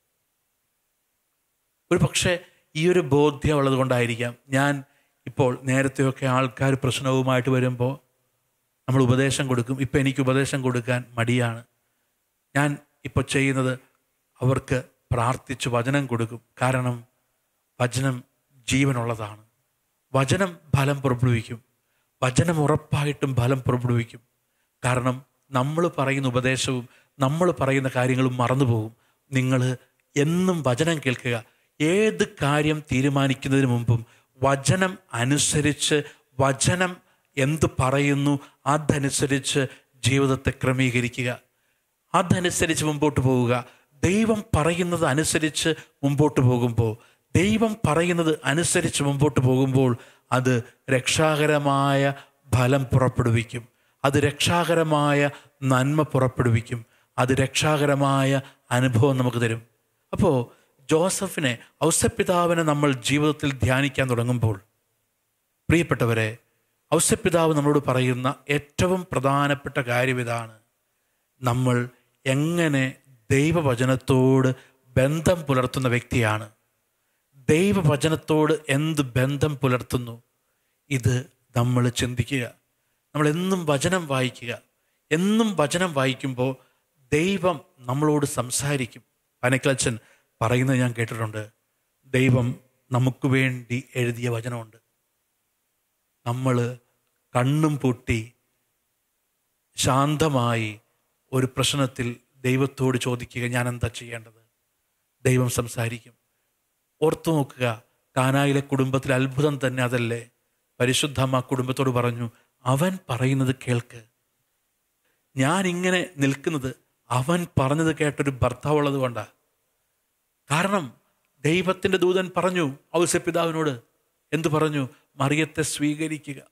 ഒരു പക്ഷേ ഈ ഒരു ബോധ്യം ഉള്ളത് കൊണ്ടായിരിക്കാം ഞാൻ ഇപ്പോൾ നേരത്തെയൊക്കെ ആൾക്കാർ പ്രശ്നവുമായിട്ട് വരുമ്പോൾ നമ്മൾ ഉപദേശം കൊടുക്കും ഇപ്പം എനിക്ക് ഉപദേശം കൊടുക്കാൻ മടിയാണ് ഞാൻ ഇപ്പോൾ ചെയ്യുന്നത് അവർക്ക് പ്രാർത്ഥിച്ച് വചനം കൊടുക്കും കാരണം വചനം ജീവനുള്ളതാണ് വചനം ഫലം പുറപ്പെടുവിക്കും വചനം ഉറപ്പായിട്ടും ഫലം പുറപ്പെടുവിക്കും കാരണം നമ്മൾ പറയുന്ന ഉപദേശവും നമ്മൾ പറയുന്ന കാര്യങ്ങളും മറന്നുപോകും നിങ്ങൾ എന്നും വചനം കേൾക്കുക ഏത് കാര്യം തീരുമാനിക്കുന്നതിന് മുമ്പും വചനം അനുസരിച്ച് വചനം എന്ത് പറയുന്നു അതനുസരിച്ച് ജീവിതത്തെ ക്രമീകരിക്കുക അതനുസരിച്ച് മുമ്പോട്ട് പോവുക ദൈവം പറയുന്നത് അനുസരിച്ച് മുമ്പോട്ട് പോകുമ്പോൾ ദൈവം പറയുന്നത് അനുസരിച്ച് മുമ്പോട്ട് പോകുമ്പോൾ അത് രക്ഷാകരമായ ഫലം പുറപ്പെടുവിക്കും അത് രക്ഷാകരമായ നന്മ പുറപ്പെടുവിക്കും അത് രക്ഷാകരമായ അനുഭവം നമുക്ക് തരും അപ്പോൾ ജോസഫിനെ ഔസപിതാവിനെ നമ്മൾ ജീവിതത്തിൽ ധ്യാനിക്കാൻ തുടങ്ങുമ്പോൾ പ്രിയപ്പെട്ടവരെ ഔസപിതാവ് നമ്മളോട് പറയുന്ന ഏറ്റവും പ്രധാനപ്പെട്ട കാര്യം ഇതാണ് നമ്മൾ എങ്ങനെ ദൈവവചനത്തോട് ബന്ധം പുലർത്തുന്ന വ്യക്തിയാണ് ദൈവവചനത്തോട് എന്ത് ബന്ധം പുലർത്തുന്നു ഇത് നമ്മൾ ചിന്തിക്കുക നമ്മൾ എന്നും വചനം വായിക്കുക എന്നും വചനം വായിക്കുമ്പോൾ ദൈവം നമ്മളോട് സംസാരിക്കും പനക്കലച്ചൻ പറയുന്നത് ഞാൻ കേട്ടിട്ടുണ്ട് ദൈവം നമുക്ക് വേണ്ടി എഴുതിയ വചനമുണ്ട് നമ്മൾ കണ്ണും പൂട്ടി ശാന്തമായി ഒരു പ്രശ്നത്തിൽ ദൈവത്തോട് ചോദിക്കുക ഞാൻ എന്താ ചെയ്യേണ്ടത് ദൈവം സംസാരിക്കും ഓർത്തു നോക്കുക കാനായിലെ കുടുംബത്തിൽ അത്ഭുതം തന്നെ അതല്ലേ പരിശുദ്ധമ്മ കുടുംബത്തോട് പറഞ്ഞു അവൻ പറയുന്നത് കേൾക്ക് ഞാൻ ഇങ്ങനെ നിൽക്കുന്നത് അവൻ പറഞ്ഞത് കേട്ടൊരു ഭർത്താവുള്ളത് കൊണ്ടാ കാരണം ദൈവത്തിന്റെ ദൂതൻ പറഞ്ഞു ഔസപിതാവിനോട് എന്തു പറഞ്ഞു മറിയത്തെ സ്വീകരിക്കുക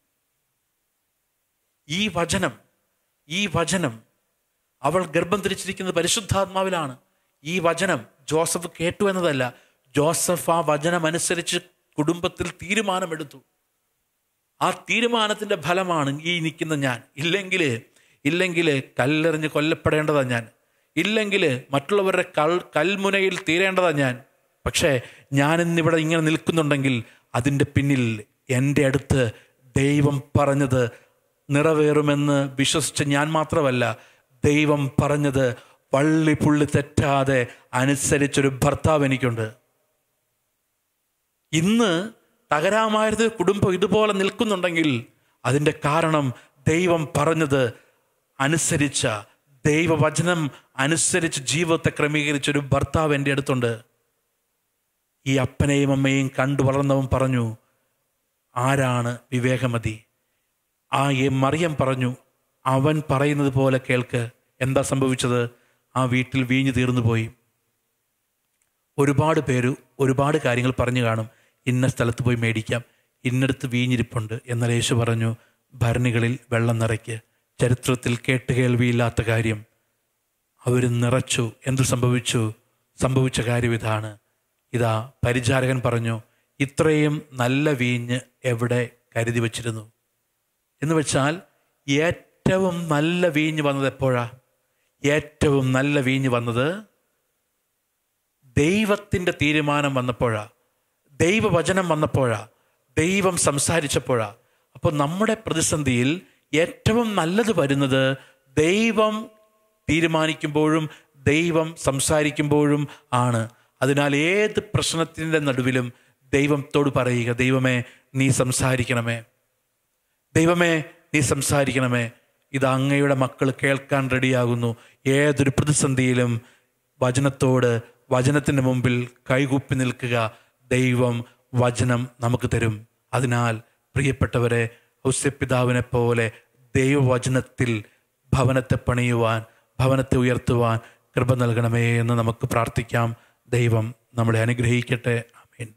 ഈ വചനം ഈ വചനം അവൾ ഗർഭം ധരിച്ചിരിക്കുന്നത് പരിശുദ്ധാത്മാവിലാണ് ഈ വചനം ജോസഫ് കേട്ടു എന്നതല്ല ജോസഫ് ആ വചനം അനുസരിച്ച് കുടുംബത്തിൽ തീരുമാനമെടുത്തു ആ തീരുമാനത്തിന്റെ ഫലമാണ് ഈ നിൽക്കുന്ന ഞാൻ ഇല്ലെങ്കിൽ ഇല്ലെങ്കിൽ കല്ലെറിഞ്ഞ് കൊല്ലപ്പെടേണ്ടതാ ഞാൻ ഇല്ലെങ്കിൽ മറ്റുള്ളവരുടെ കൽ കൽമുനയിൽ തീരേണ്ടതാ ഞാൻ പക്ഷേ ഞാൻ ഇന്നിവിടെ ഇങ്ങനെ നിൽക്കുന്നുണ്ടെങ്കിൽ അതിൻ്റെ പിന്നിൽ എൻ്റെ അടുത്ത് ദൈവം പറഞ്ഞത് നിറവേറുമെന്ന് വിശ്വസിച്ച ഞാൻ മാത്രമല്ല ദൈവം പറഞ്ഞത് പള്ളി പുള്ളി തെറ്റാതെ അനുസരിച്ചൊരു ഭർത്താവ് എനിക്കുണ്ട് ഇന്ന് തകരാമായത് കുടുംബം ഇതുപോലെ നിൽക്കുന്നുണ്ടെങ്കിൽ അതിൻ്റെ കാരണം ദൈവം പറഞ്ഞത് അനുസരിച്ച ദൈവവചനം അനുസരിച്ച് ജീവിതത്തെ ക്രമീകരിച്ച ഒരു ഭർത്താവ് എൻ്റെ അടുത്തുണ്ട് ഈ അപ്പനെയും അമ്മയും കണ്ടു വളർന്നവൻ പറഞ്ഞു ആരാണ് വിവേകമതി ആ എ- മറിയം പറഞ്ഞു അവൻ പറയുന്നത് പോലെ കേൾക്ക് എന്താ സംഭവിച്ചത് ആ വീട്ടിൽ വീഞ്ഞു തീർന്നു പോയി ഒരുപാട് പേര് ഒരുപാട് കാര്യങ്ങൾ പറഞ്ഞു കാണും ഇന്ന സ്ഥലത്ത് പോയി മേടിക്കാം ഇന്നടത്ത് വീഞ്ഞിരിപ്പുണ്ട് എന്നാൽ യേശു പറഞ്ഞു ഭരണികളിൽ വെള്ളം നിറയ്ക്ക് ചരിത്രത്തിൽ കേട്ടുകേൾവിയില്ലാത്ത കാര്യം അവർ നിറച്ചു എന്തു സംഭവിച്ചു സംഭവിച്ച കാര്യം ഇതാണ് ഇതാ പരിചാരകൻ പറഞ്ഞു ഇത്രയും നല്ല വീഞ്ഞ് എവിടെ കരുതി വച്ചിരുന്നു എന്ന് വെച്ചാൽ ഏറ്റവും നല്ല വീഞ്ഞ് വന്നത് എപ്പോഴാ ഏറ്റവും നല്ല വീഞ്ഞ് വന്നത് ദൈവത്തിൻ്റെ തീരുമാനം വന്നപ്പോഴാ ദൈവവചനം വന്നപ്പോഴാ ദൈവം സംസാരിച്ചപ്പോഴാ അപ്പോൾ നമ്മുടെ പ്രതിസന്ധിയിൽ ഏറ്റവും നല്ലത് വരുന്നത് ദൈവം തീരുമാനിക്കുമ്പോഴും ദൈവം സംസാരിക്കുമ്പോഴും ആണ് അതിനാൽ ഏത് പ്രശ്നത്തിൻ്റെ നടുവിലും ദൈവത്തോട് പറയുക ദൈവമേ നീ സംസാരിക്കണമേ ദൈവമേ നീ സംസാരിക്കണമേ ഇത് അങ്ങയുടെ മക്കൾ കേൾക്കാൻ റെഡിയാകുന്നു ഏതൊരു പ്രതിസന്ധിയിലും വചനത്തോട് വചനത്തിൻ്റെ മുമ്പിൽ കൈകൂപ്പി നിൽക്കുക ദൈവം വചനം നമുക്ക് തരും അതിനാൽ പ്രിയപ്പെട്ടവരെ ഔസ്യപിതാവിനെ പോലെ ദൈവവചനത്തിൽ ഭവനത്തെ പണിയുവാൻ ഭവനത്തെ ഉയർത്തുവാൻ കൃപ നൽകണമേ എന്ന് നമുക്ക് പ്രാർത്ഥിക്കാം ദൈവം നമ്മളെ അനുഗ്രഹിക്കട്ടെ ആമേൻ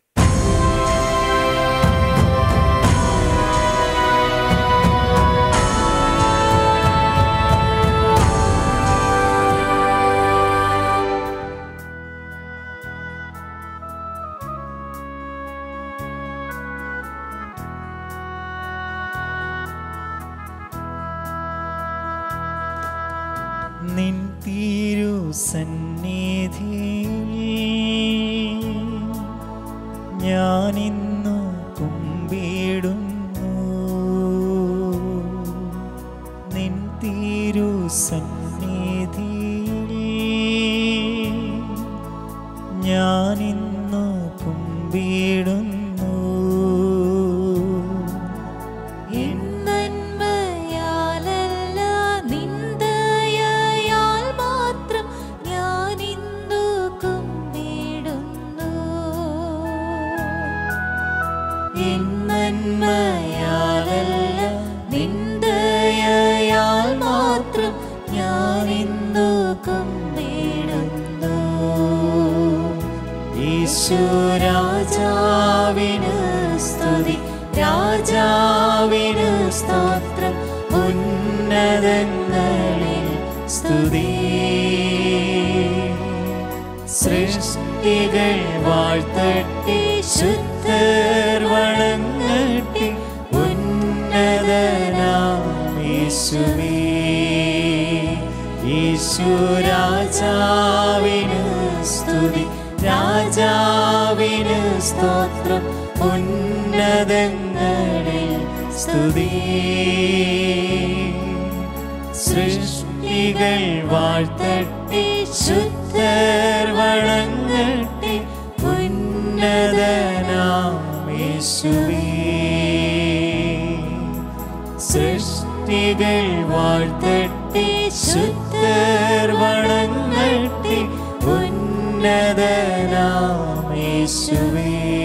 നിൻ തിരു സന്നിധിയിൽ ഞാനിന്നു കുമ്പിടുന്നു നിൻ തിരു സന്നിധിയിൽ ഞാനിന്നു കുമ്പിടുന്നു നന്മയാലല്ല നിന്ദയാൽ മാത്രം ഞാനിന്നു കുമ്പിടുന്നു എൻ നന്മയാലല്ല നിന്ദയാൽ മാത്രം ഞാനിന്നു കുമ്പിടുന്നു യേശു രാജാവിന് സ്തുതി രാജാവിനു സ്തോത്രം ഉന്നതങ്ങളിൽ സ്തുതി സൃഷ്ടികൾ വാഴ്ത്തട്ടെ ശുദ്ധർ വണങ്ങട്ടെ ഉന്നതനാം യേശുവേ യേശു രാജാവിന് സ്തുതി രാജാവിന് സ്തോത്രം ഉന്നതങ്ങളിൽ സ്തുതി സൃഷ്ടികൾ വാഴ്ത്തട്ടെ ശുദ്ധർ വണങ്ങട്ടെ ഉന്നതനാം യേശുവേ സൃഷ്ടികൾ വാഴ്ത്തട്ടെ ശുദ്ധർ വണങ്ങട്ടെ ഉന്നതനാം യേശുവേ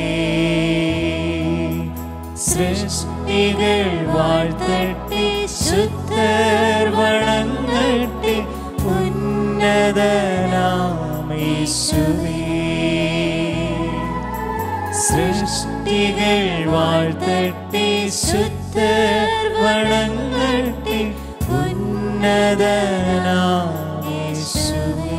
സൃഷ്ടികൾ വാഴ്ത്തട്ടെ ശുദ്ധർ വണങ്ങട്ടെ ഉന്നതനാം യേശുവേ സൃഷ്ടികൾ വാഴ്ത്തട്ടെ ശുദ്ധർ വണങ്ങട്ടെ ഉന്നതനാം യേശുവേ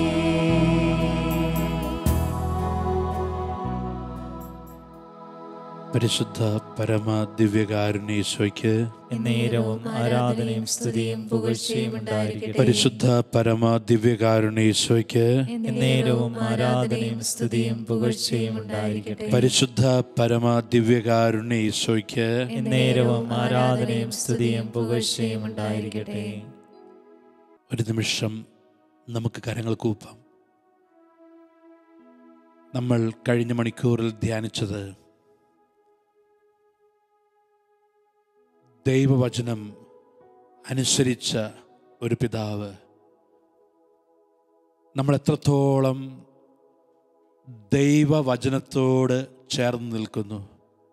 പരിശുദ്ധ പരമ ദിവ്യകാരുണ്യേശോയ്ക്ക് നേരവും ആരാധനയും സ്തുതിയും പുകഴ്ചയും ഉണ്ടായിരിക്കട്ടെ പരിശുദ്ധ പരമ ദിവ്യകാരുണ്യേശോയ്ക്ക് നേരവും ആരാധനയും സ്തുതിയും പുകഴ്ചയും ഉണ്ടായിരിക്കട്ടെ പരിശുദ്ധ പരമ ദിവ്യകാരുണ്യേശോയ്ക്ക് നേരവും ആരാധനയും സ്തുതിയും പുകഴ്ചയും ഉണ്ടായിരിക്കട്ടെ ഒരു നിമിഷം നമുക്ക് കരങ്ങൾ കൂപ്പാം നമ്മൾ കഴിഞ്ഞ മണിക്കൂറിൽ ധ്യാനിച്ചത് ദൈവവചനം അനുസരിച്ച ഒരു പിതാവ് നമ്മൾ എത്രത്തോളം ദൈവവചനത്തോട് ചേർന്ന് നിൽക്കുന്നു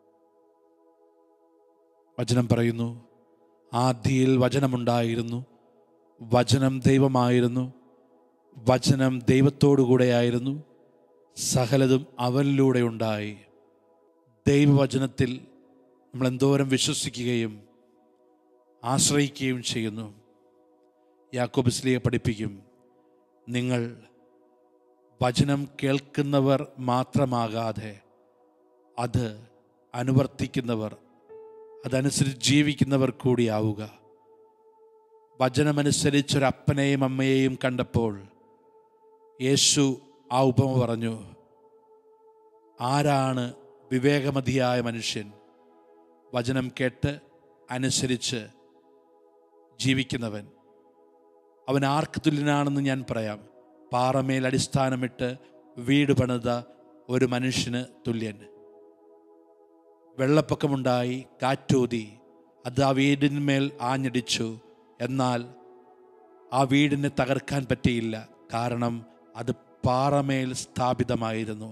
വചനം പറയുന്നു ആദിയിൽ വചനമുണ്ടായിരുന്നു വചനം ദൈവമായിരുന്നു വചനം ദൈവത്തോടു കൂടെയായിരുന്നു സകലതും അവനിലൂടെ ഉണ്ടായി ദൈവവചനത്തിൽ നമ്മൾ എന്തോരം വിശ്വസിക്കുകയും ആശ്രയിക്കുകയും ചെയ്യുന്നു യാക്കോബിസ്ലിയെ പഠിപ്പിക്കും നിങ്ങൾ വചനം കേൾക്കുന്നവർ മാത്രമാകാതെ അത് അനുവർത്തിക്കുന്നവർ അതനുസരിച്ച് ജീവിക്കുന്നവർ കൂടിയാവുക വചനമനുസരിച്ചൊരപ്പനെയും അമ്മയെയും കണ്ടപ്പോൾ യേശു ആ ഉപമ പറഞ്ഞു ആരാണ് വിവേകമതിയായ മനുഷ്യൻ വചനം കേട്ട് അനുസരിച്ച് ജീവിക്കുന്നവൻ അവൻ ആർക്ക് തുല്യനാണെന്ന് ഞാൻ പറയാം പാറമേൽ അടിസ്ഥാനമിട്ട് വീട് പണിത ഒരു മനുഷ്യന് തുല്യൻ വെള്ളപ്പൊക്കമുണ്ടായി കാറ്റൂതി അത് ആ വീടിന്മേൽ ആഞ്ഞടിച്ചു എന്നാൽ ആ വീടിനെ തകർക്കാൻ പറ്റിയില്ല കാരണം അത് പാറമേൽ സ്ഥാപിതമായിരുന്നു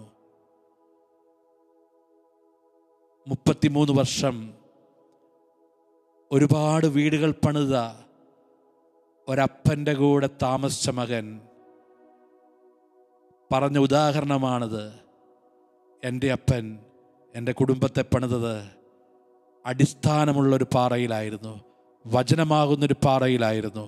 മുപ്പത്തിമൂന്ന് വർഷം ഒരുപാട് വീടുകൾ പണിത ഒരപ്പൻ്റെ കൂടെ താമസിച്ച മകൻ പറഞ്ഞ ഉദാഹരണമാണിത് എൻ്റെ അപ്പൻ എൻ്റെ കുടുംബത്തെ പണിതത് അടിസ്ഥാനമുള്ളൊരു പാറയിലായിരുന്നു വചനമാകുന്നൊരു പാറയിലായിരുന്നു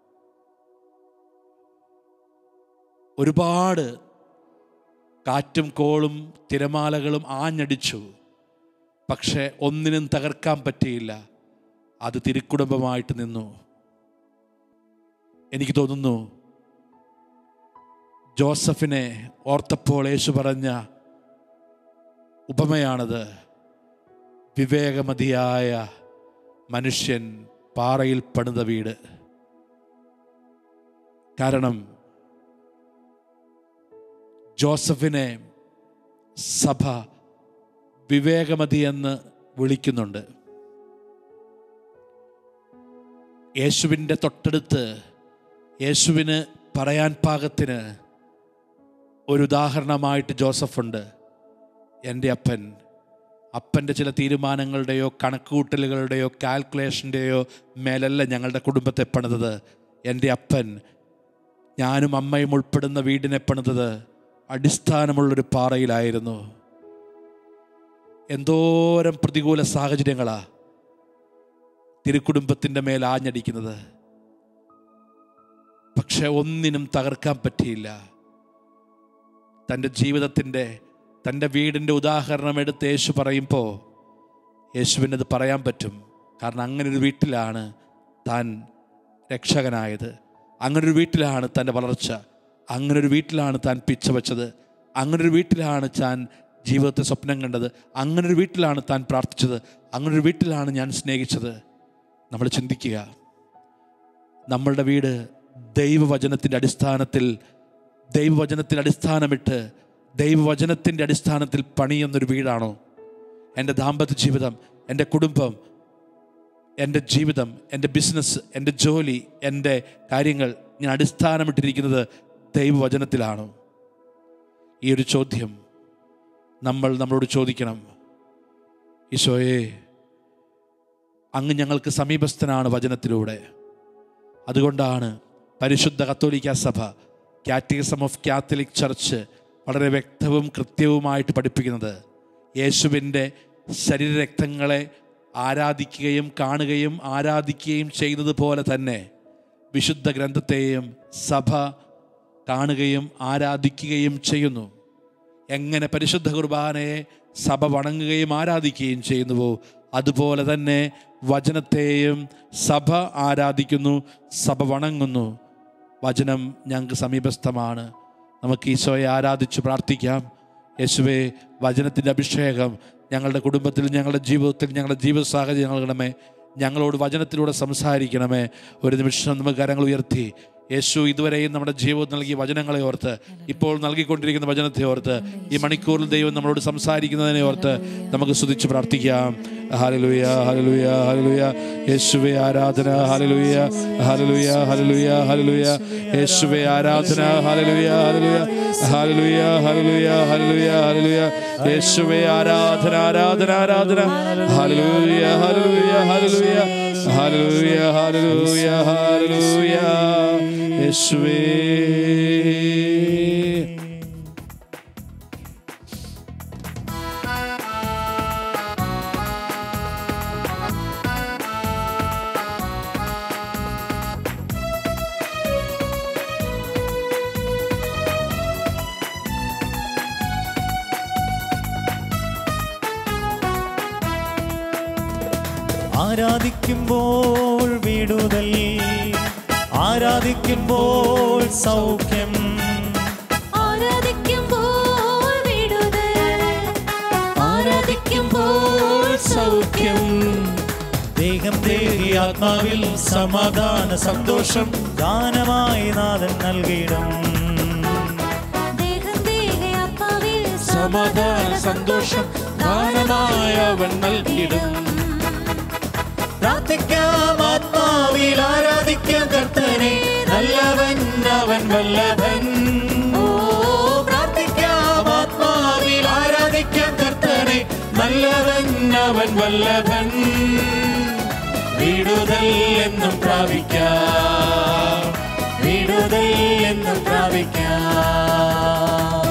ഒരുപാട് കാറ്റും കോളും തിരമാലകളും ആഞ്ഞടിച്ചു പക്ഷെ ഒന്നിനും തകർക്കാൻ പറ്റിയില്ല അത് തിരുക്കുടുംബമായിട്ട് നിന്നു എനിക്ക് തോന്നുന്നു ജോസഫിനെ ഓർത്തപ്പോൾ യേശു പറഞ്ഞ ഉപമയാണത് വിവേകമതിയായ മനുഷ്യൻ പാറയിൽ പണിത വീട് കാരണം ജോസഫിനെ സഭ വിവേകമതി എന്ന് വിളിക്കുന്നുണ്ട് യേശുവിൻ്റെ തൊട്ടടുത്ത് യേശുവിന് പറയാൻ പാകത്തിന് ഒരു ഉദാഹരണമായിട്ട് ജോസഫുണ്ട് എൻ്റെ അപ്പൻ അപ്പൻ്റെ ചില തീരുമാനങ്ങളുടെയോ കണക്കുകൂട്ടലുകളുടെയോ കാൽക്കുലേഷൻ്റെയോ മേലല്ല ഞങ്ങളുടെ കുടുംബത്തെ പണിതത് എൻ്റെ അപ്പൻ ഞാനും അമ്മയും ഉൾപ്പെടുന്ന വീടിനെ പണിതത് അടിസ്ഥാനമുള്ളൊരു പാറയിലായിരുന്നു എന്തോരം പ്രതികൂല സാഹചര്യങ്ങളാ തിരുക്കുടുംബത്തിൻ്റെ മേൽ ആഞ്ഞടിക്കുന്നത് പക്ഷെ ഒന്നിനും തകർക്കാൻ പറ്റിയില്ല തൻ്റെ ജീവിതത്തിൻ്റെ തൻ്റെ വീടിൻ്റെ ഉദാഹരണം എടുത്ത് യേശു പറയുമ്പോൾ യേശുവിന് അത് പറയാൻ പറ്റും കാരണം അങ്ങനെ ഒരു വീട്ടിലാണ് താൻ രക്ഷകനായത് അങ്ങനെ ഒരു വീട്ടിലാണ് തൻ്റെ വളർച്ച അങ്ങനെ ഒരു വീട്ടിലാണ് താൻ പിച്ച വെച്ചത് അങ്ങനെ ഒരു വീട്ടിലാണ് താൻ ജീവിതത്തെ സ്വപ്നം കണ്ടത് അങ്ങനെ ഒരു വീട്ടിലാണ് താൻ പ്രാർത്ഥിച്ചത് അങ്ങനെ ഒരു വീട്ടിലാണ് ഞാൻ സ്നേഹിച്ചത് നമ്മൾ ചിന്തിക്കുക നമ്മളുടെ വീട് ദൈവവചനത്തിൻ്റെ അടിസ്ഥാനത്തിൽ ദൈവവചനത്തിൽ അടിസ്ഥാനമിട്ട് ദൈവവചനത്തിൻ്റെ അടിസ്ഥാനത്തിൽ പണിയുന്നൊരു വീടാണോ എൻ്റെ ദാമ്പത്യ ജീവിതം എൻ്റെ കുടുംബം എൻ്റെ ജീവിതം എൻ്റെ ബിസിനസ് എൻ്റെ ജോലി എൻ്റെ കാര്യങ്ങൾ ഞാൻ അടിസ്ഥാനമിട്ടിരിക്കുന്നത് ദൈവവചനത്തിലാണോ ഈ ഒരു ചോദ്യം നമ്മൾ നമ്മളോട് ചോദിക്കണം ഈശോയെ അങ്ങ് ഞങ്ങൾക്ക് സമീപസ്ഥനാണ് വചനത്തിലൂടെ അതുകൊണ്ടാണ് പരിശുദ്ധ കത്തോലിക്ക സഭ കാറ്റഗിസം ഓഫ് കാത്തലിക് ചർച്ച് വളരെ വ്യക്തവും കൃത്യവുമായിട്ട് പഠിപ്പിക്കുന്നത് യേശുവിൻ്റെ ശരീരരക്തങ്ങളെ ആരാധിക്കുകയും കാണുകയും ആരാധിക്കുകയും ചെയ്യുന്നത് പോലെ തന്നെ വിശുദ്ധ ഗ്രന്ഥത്തെയും സഭ കാണുകയും ആരാധിക്കുകയും ചെയ്യുന്നു എങ്ങനെ പരിശുദ്ധ കുർബാനയെ സഭ വണങ്ങുകയും ആരാധിക്കുകയും ചെയ്യുന്നുവോ അതുപോലെ തന്നെ വചനത്തെയും സഭ ആരാധിക്കുന്നു സഭ വണങ്ങുന്നു വചനം ഞങ്ങൾക്ക് സമീപസ്ഥമാണ് നമുക്ക് ഈശോയെ ആരാധിച്ച് പ്രാർത്ഥിക്കാം യേശുവെ വചനത്തിൻ്റെ അഭിഷേകം ഞങ്ങളുടെ കുടുംബത്തിൽ ഞങ്ങളുടെ ജീവിതത്തിൽ ഞങ്ങളുടെ ജീവിത സാഹചര്യങ്ങളെ ഞങ്ങളോട് വചനത്തിലൂടെ സംസാരിക്കണമേ ഒരു നിമിഷം നമുക്ക് കരങ്ങൾ ഉയർത്തി യേശു ഇതുവരെയും നമ്മുടെ ജീവിതത്തിൽ നൽകിയ വചനങ്ങളെ ഓർത്ത് ഇപ്പോൾ നൽകിക്കൊണ്ടിരിക്കുന്ന വചനത്തെ ഓർത്ത് ഈ മണിക്കൂറിൽ ദൈവം നമ്മളോട് സംസാരിക്കുന്നതിനെ ഓർത്ത് നമുക്ക് സ്തുതിച്ച് പ്രാർത്ഥിക്കാം ഹലലുയ ഹലലുയ ഹലലുയ യേശുവെ ആരാധന ഹലലുയ ഹലലുയ ഹലലുയ ഹലലുയ യേശുവെ ആരാധന ഹലലുയ ഹലലുയ ഹലലുയ ഹലലുയ ഹലലുയ ഹലലുയ യേശുവെ ആരാധന ആരാധന ആരാധന ഹലലുയ ഹലലുയ ഹലലുയ ഹലലുയ ഹലലുയ ഹലലുയ യേശുവേ ആരാധിക്കുമ്പോൾ വിടുതൽ ആരാധിക്കുമ്പോൾ സൗഖ്യം ആരാധിക്കുമ്പോൾ വിടുതൽ ആരാധിക്കുമ്പോൾ സൗഖ്യം ദേഹം ദേഹി ആത്മാവിൽ സമാധാന സന്തോഷം ദാനമായി നാഥൻ നൽകിയിടും ദേഹം ദേഹി ആത്മാവിൽ സമാധാന സന്തോഷം ദാനമായ അവൻ നൽകിയിടും പ്രാർത്ഥിക്കാം ആത്മാവിൽ ആരാധിക്കാം കർത്തനെ നല്ലവൻ അവൻ വല്ലഭൻ ഓ പ്രാർത്ഥിക്കാം ആത്മാവിൽ ആരാധിക്കാം കർത്തനെ നല്ലവൻ അവൻ വല്ലഭൻ വിടുതൽ എന്നും പ്രാപിക്കാം വിടുതൽ എന്നും പ്രാപിക്കാം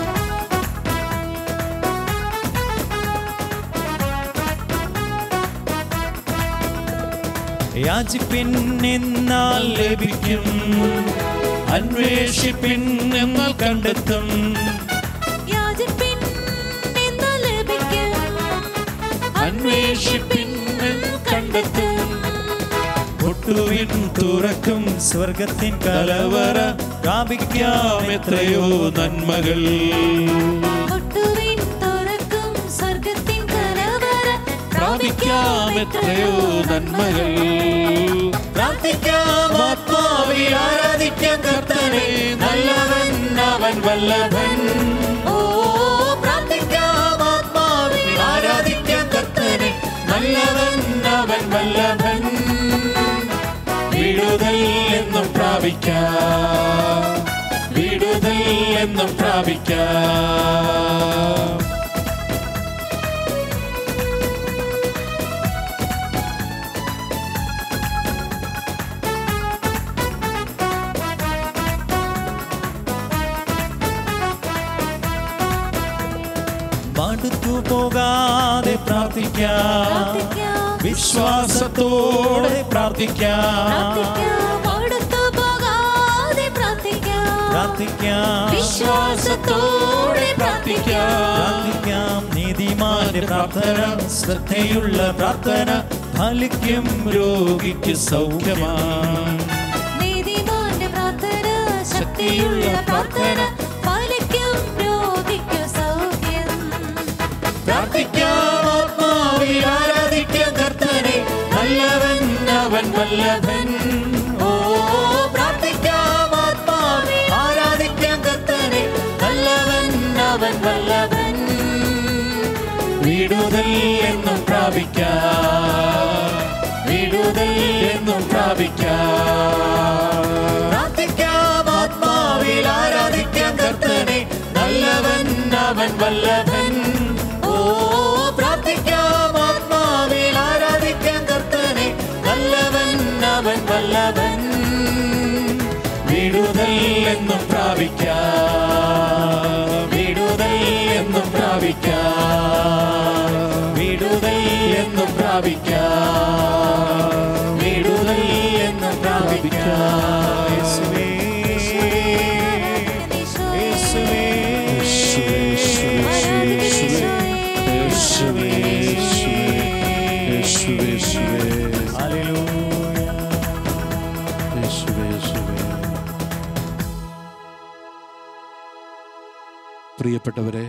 യാചിപ്പിൻ എന്നാൽ ലഭിക്കും അന്വേഷിപ്പിൻ എന്നാൽ കണ്ടെത്തും യാചിപ്പിൻ എന്നാൽ ലഭിക്കും അന്വേഷിപ്പിൻ കണ്ടെത്തും മുട്ടുവിൻ തുറക്കും സ്വർഗത്തിൻ കലവറ പ്രാപിക്കാം എത്രയോ നന്മകൾ മുട്ടുവിൻ തുറക്കും സ്വർഗത്തിൻ കലവറ പ്രാപിക്കാം എത്രയോ നന്മകൾ പ്രാർത്ഥിക്കാം ആത്മാവിൽ ആരാധിക്കാം കർത്തനെ നല്ലവൻ അവൻ വല്ലഭൻ ഓ പ്രാർത്ഥിക്കാം ആത്മാവിൽ ആരാധിക്കാം കർത്തനെ നല്ലവൻ അവൻ വല്ലഭൻ വിടുതൽ എന്നും പ്രാപിക്കാം വിടുതൽ എന്നും പ്രാപിക്കാം മടുത്തു പോകാതെ പ്രാർത്ഥിക്കാം പ്രാർത്ഥിക്കാം വിശ്വാസത്തോടെ പ്രാർത്ഥിക്കാം പ്രാർത്ഥിക്കാം അടുത്തു പോകാതെ പ്രാർത്ഥിക്കാം പ്രാർത്ഥിക്കാം വിശ്വാസത്തോടെ പ്രാർത്ഥിക്കാം പ്രാർത്ഥിക്കാം നീതിമാന്റെ പ്രാർത്ഥന ശ്രദ്ധയുള്ള പ്രാർത്ഥന ഫലിക്കും രോഗിക്ക് സൗഖ്യമാണ് നീതിമാന്റെ പ്രാർത്ഥന ശക്തിയുള്ള പ്രാർത്ഥന ഫലിക്കും രോഗിക്കു സൗഖ്യം പ്രാർത്ഥിക്കാം ആത്മാവിൽ ആരാധിക്കാം കർത്തനെ നല്ലവൻ അവൻ വല്ലഭൻ ഓ പ്രാർത്ഥിക്കാം ആത്മാവിൽ ആരാധിക്കാം കർത്തനെ നല്ലവൻ അവൻ വല്ലഭൻ വിടുതൽ എന്നും പ്രാപിക്കാം വിടുതൽ എന്നും പ്രാപിക്കാം പ്രാർത്ഥിക്കാം ആത്മാവിൽ ആരാധിക്കാം കർത്തനെ നല്ലവൻ അവൻ വല്ലഭൻ ഓ പ്രാർത്ഥിക്കാം ആത്മാവിൽ ആരാധിക്കാം കർത്തനെ നല്ലവൻ അവൻ വല്ലഭൻ വിടുതൽ എന്നും പ്രാപിക്കാം വിടുതൽ എന്നും പ്രാപിക്കാം വിടുതൽ എന്നും പ്രാപിക്കാം വിടുതൽ എന്നും പ്രാപിക്കാം യേശുവേ യേശുവേ യേശുവേ ഹല്ലേലൂയ പ്രിയപ്പെട്ടവരെ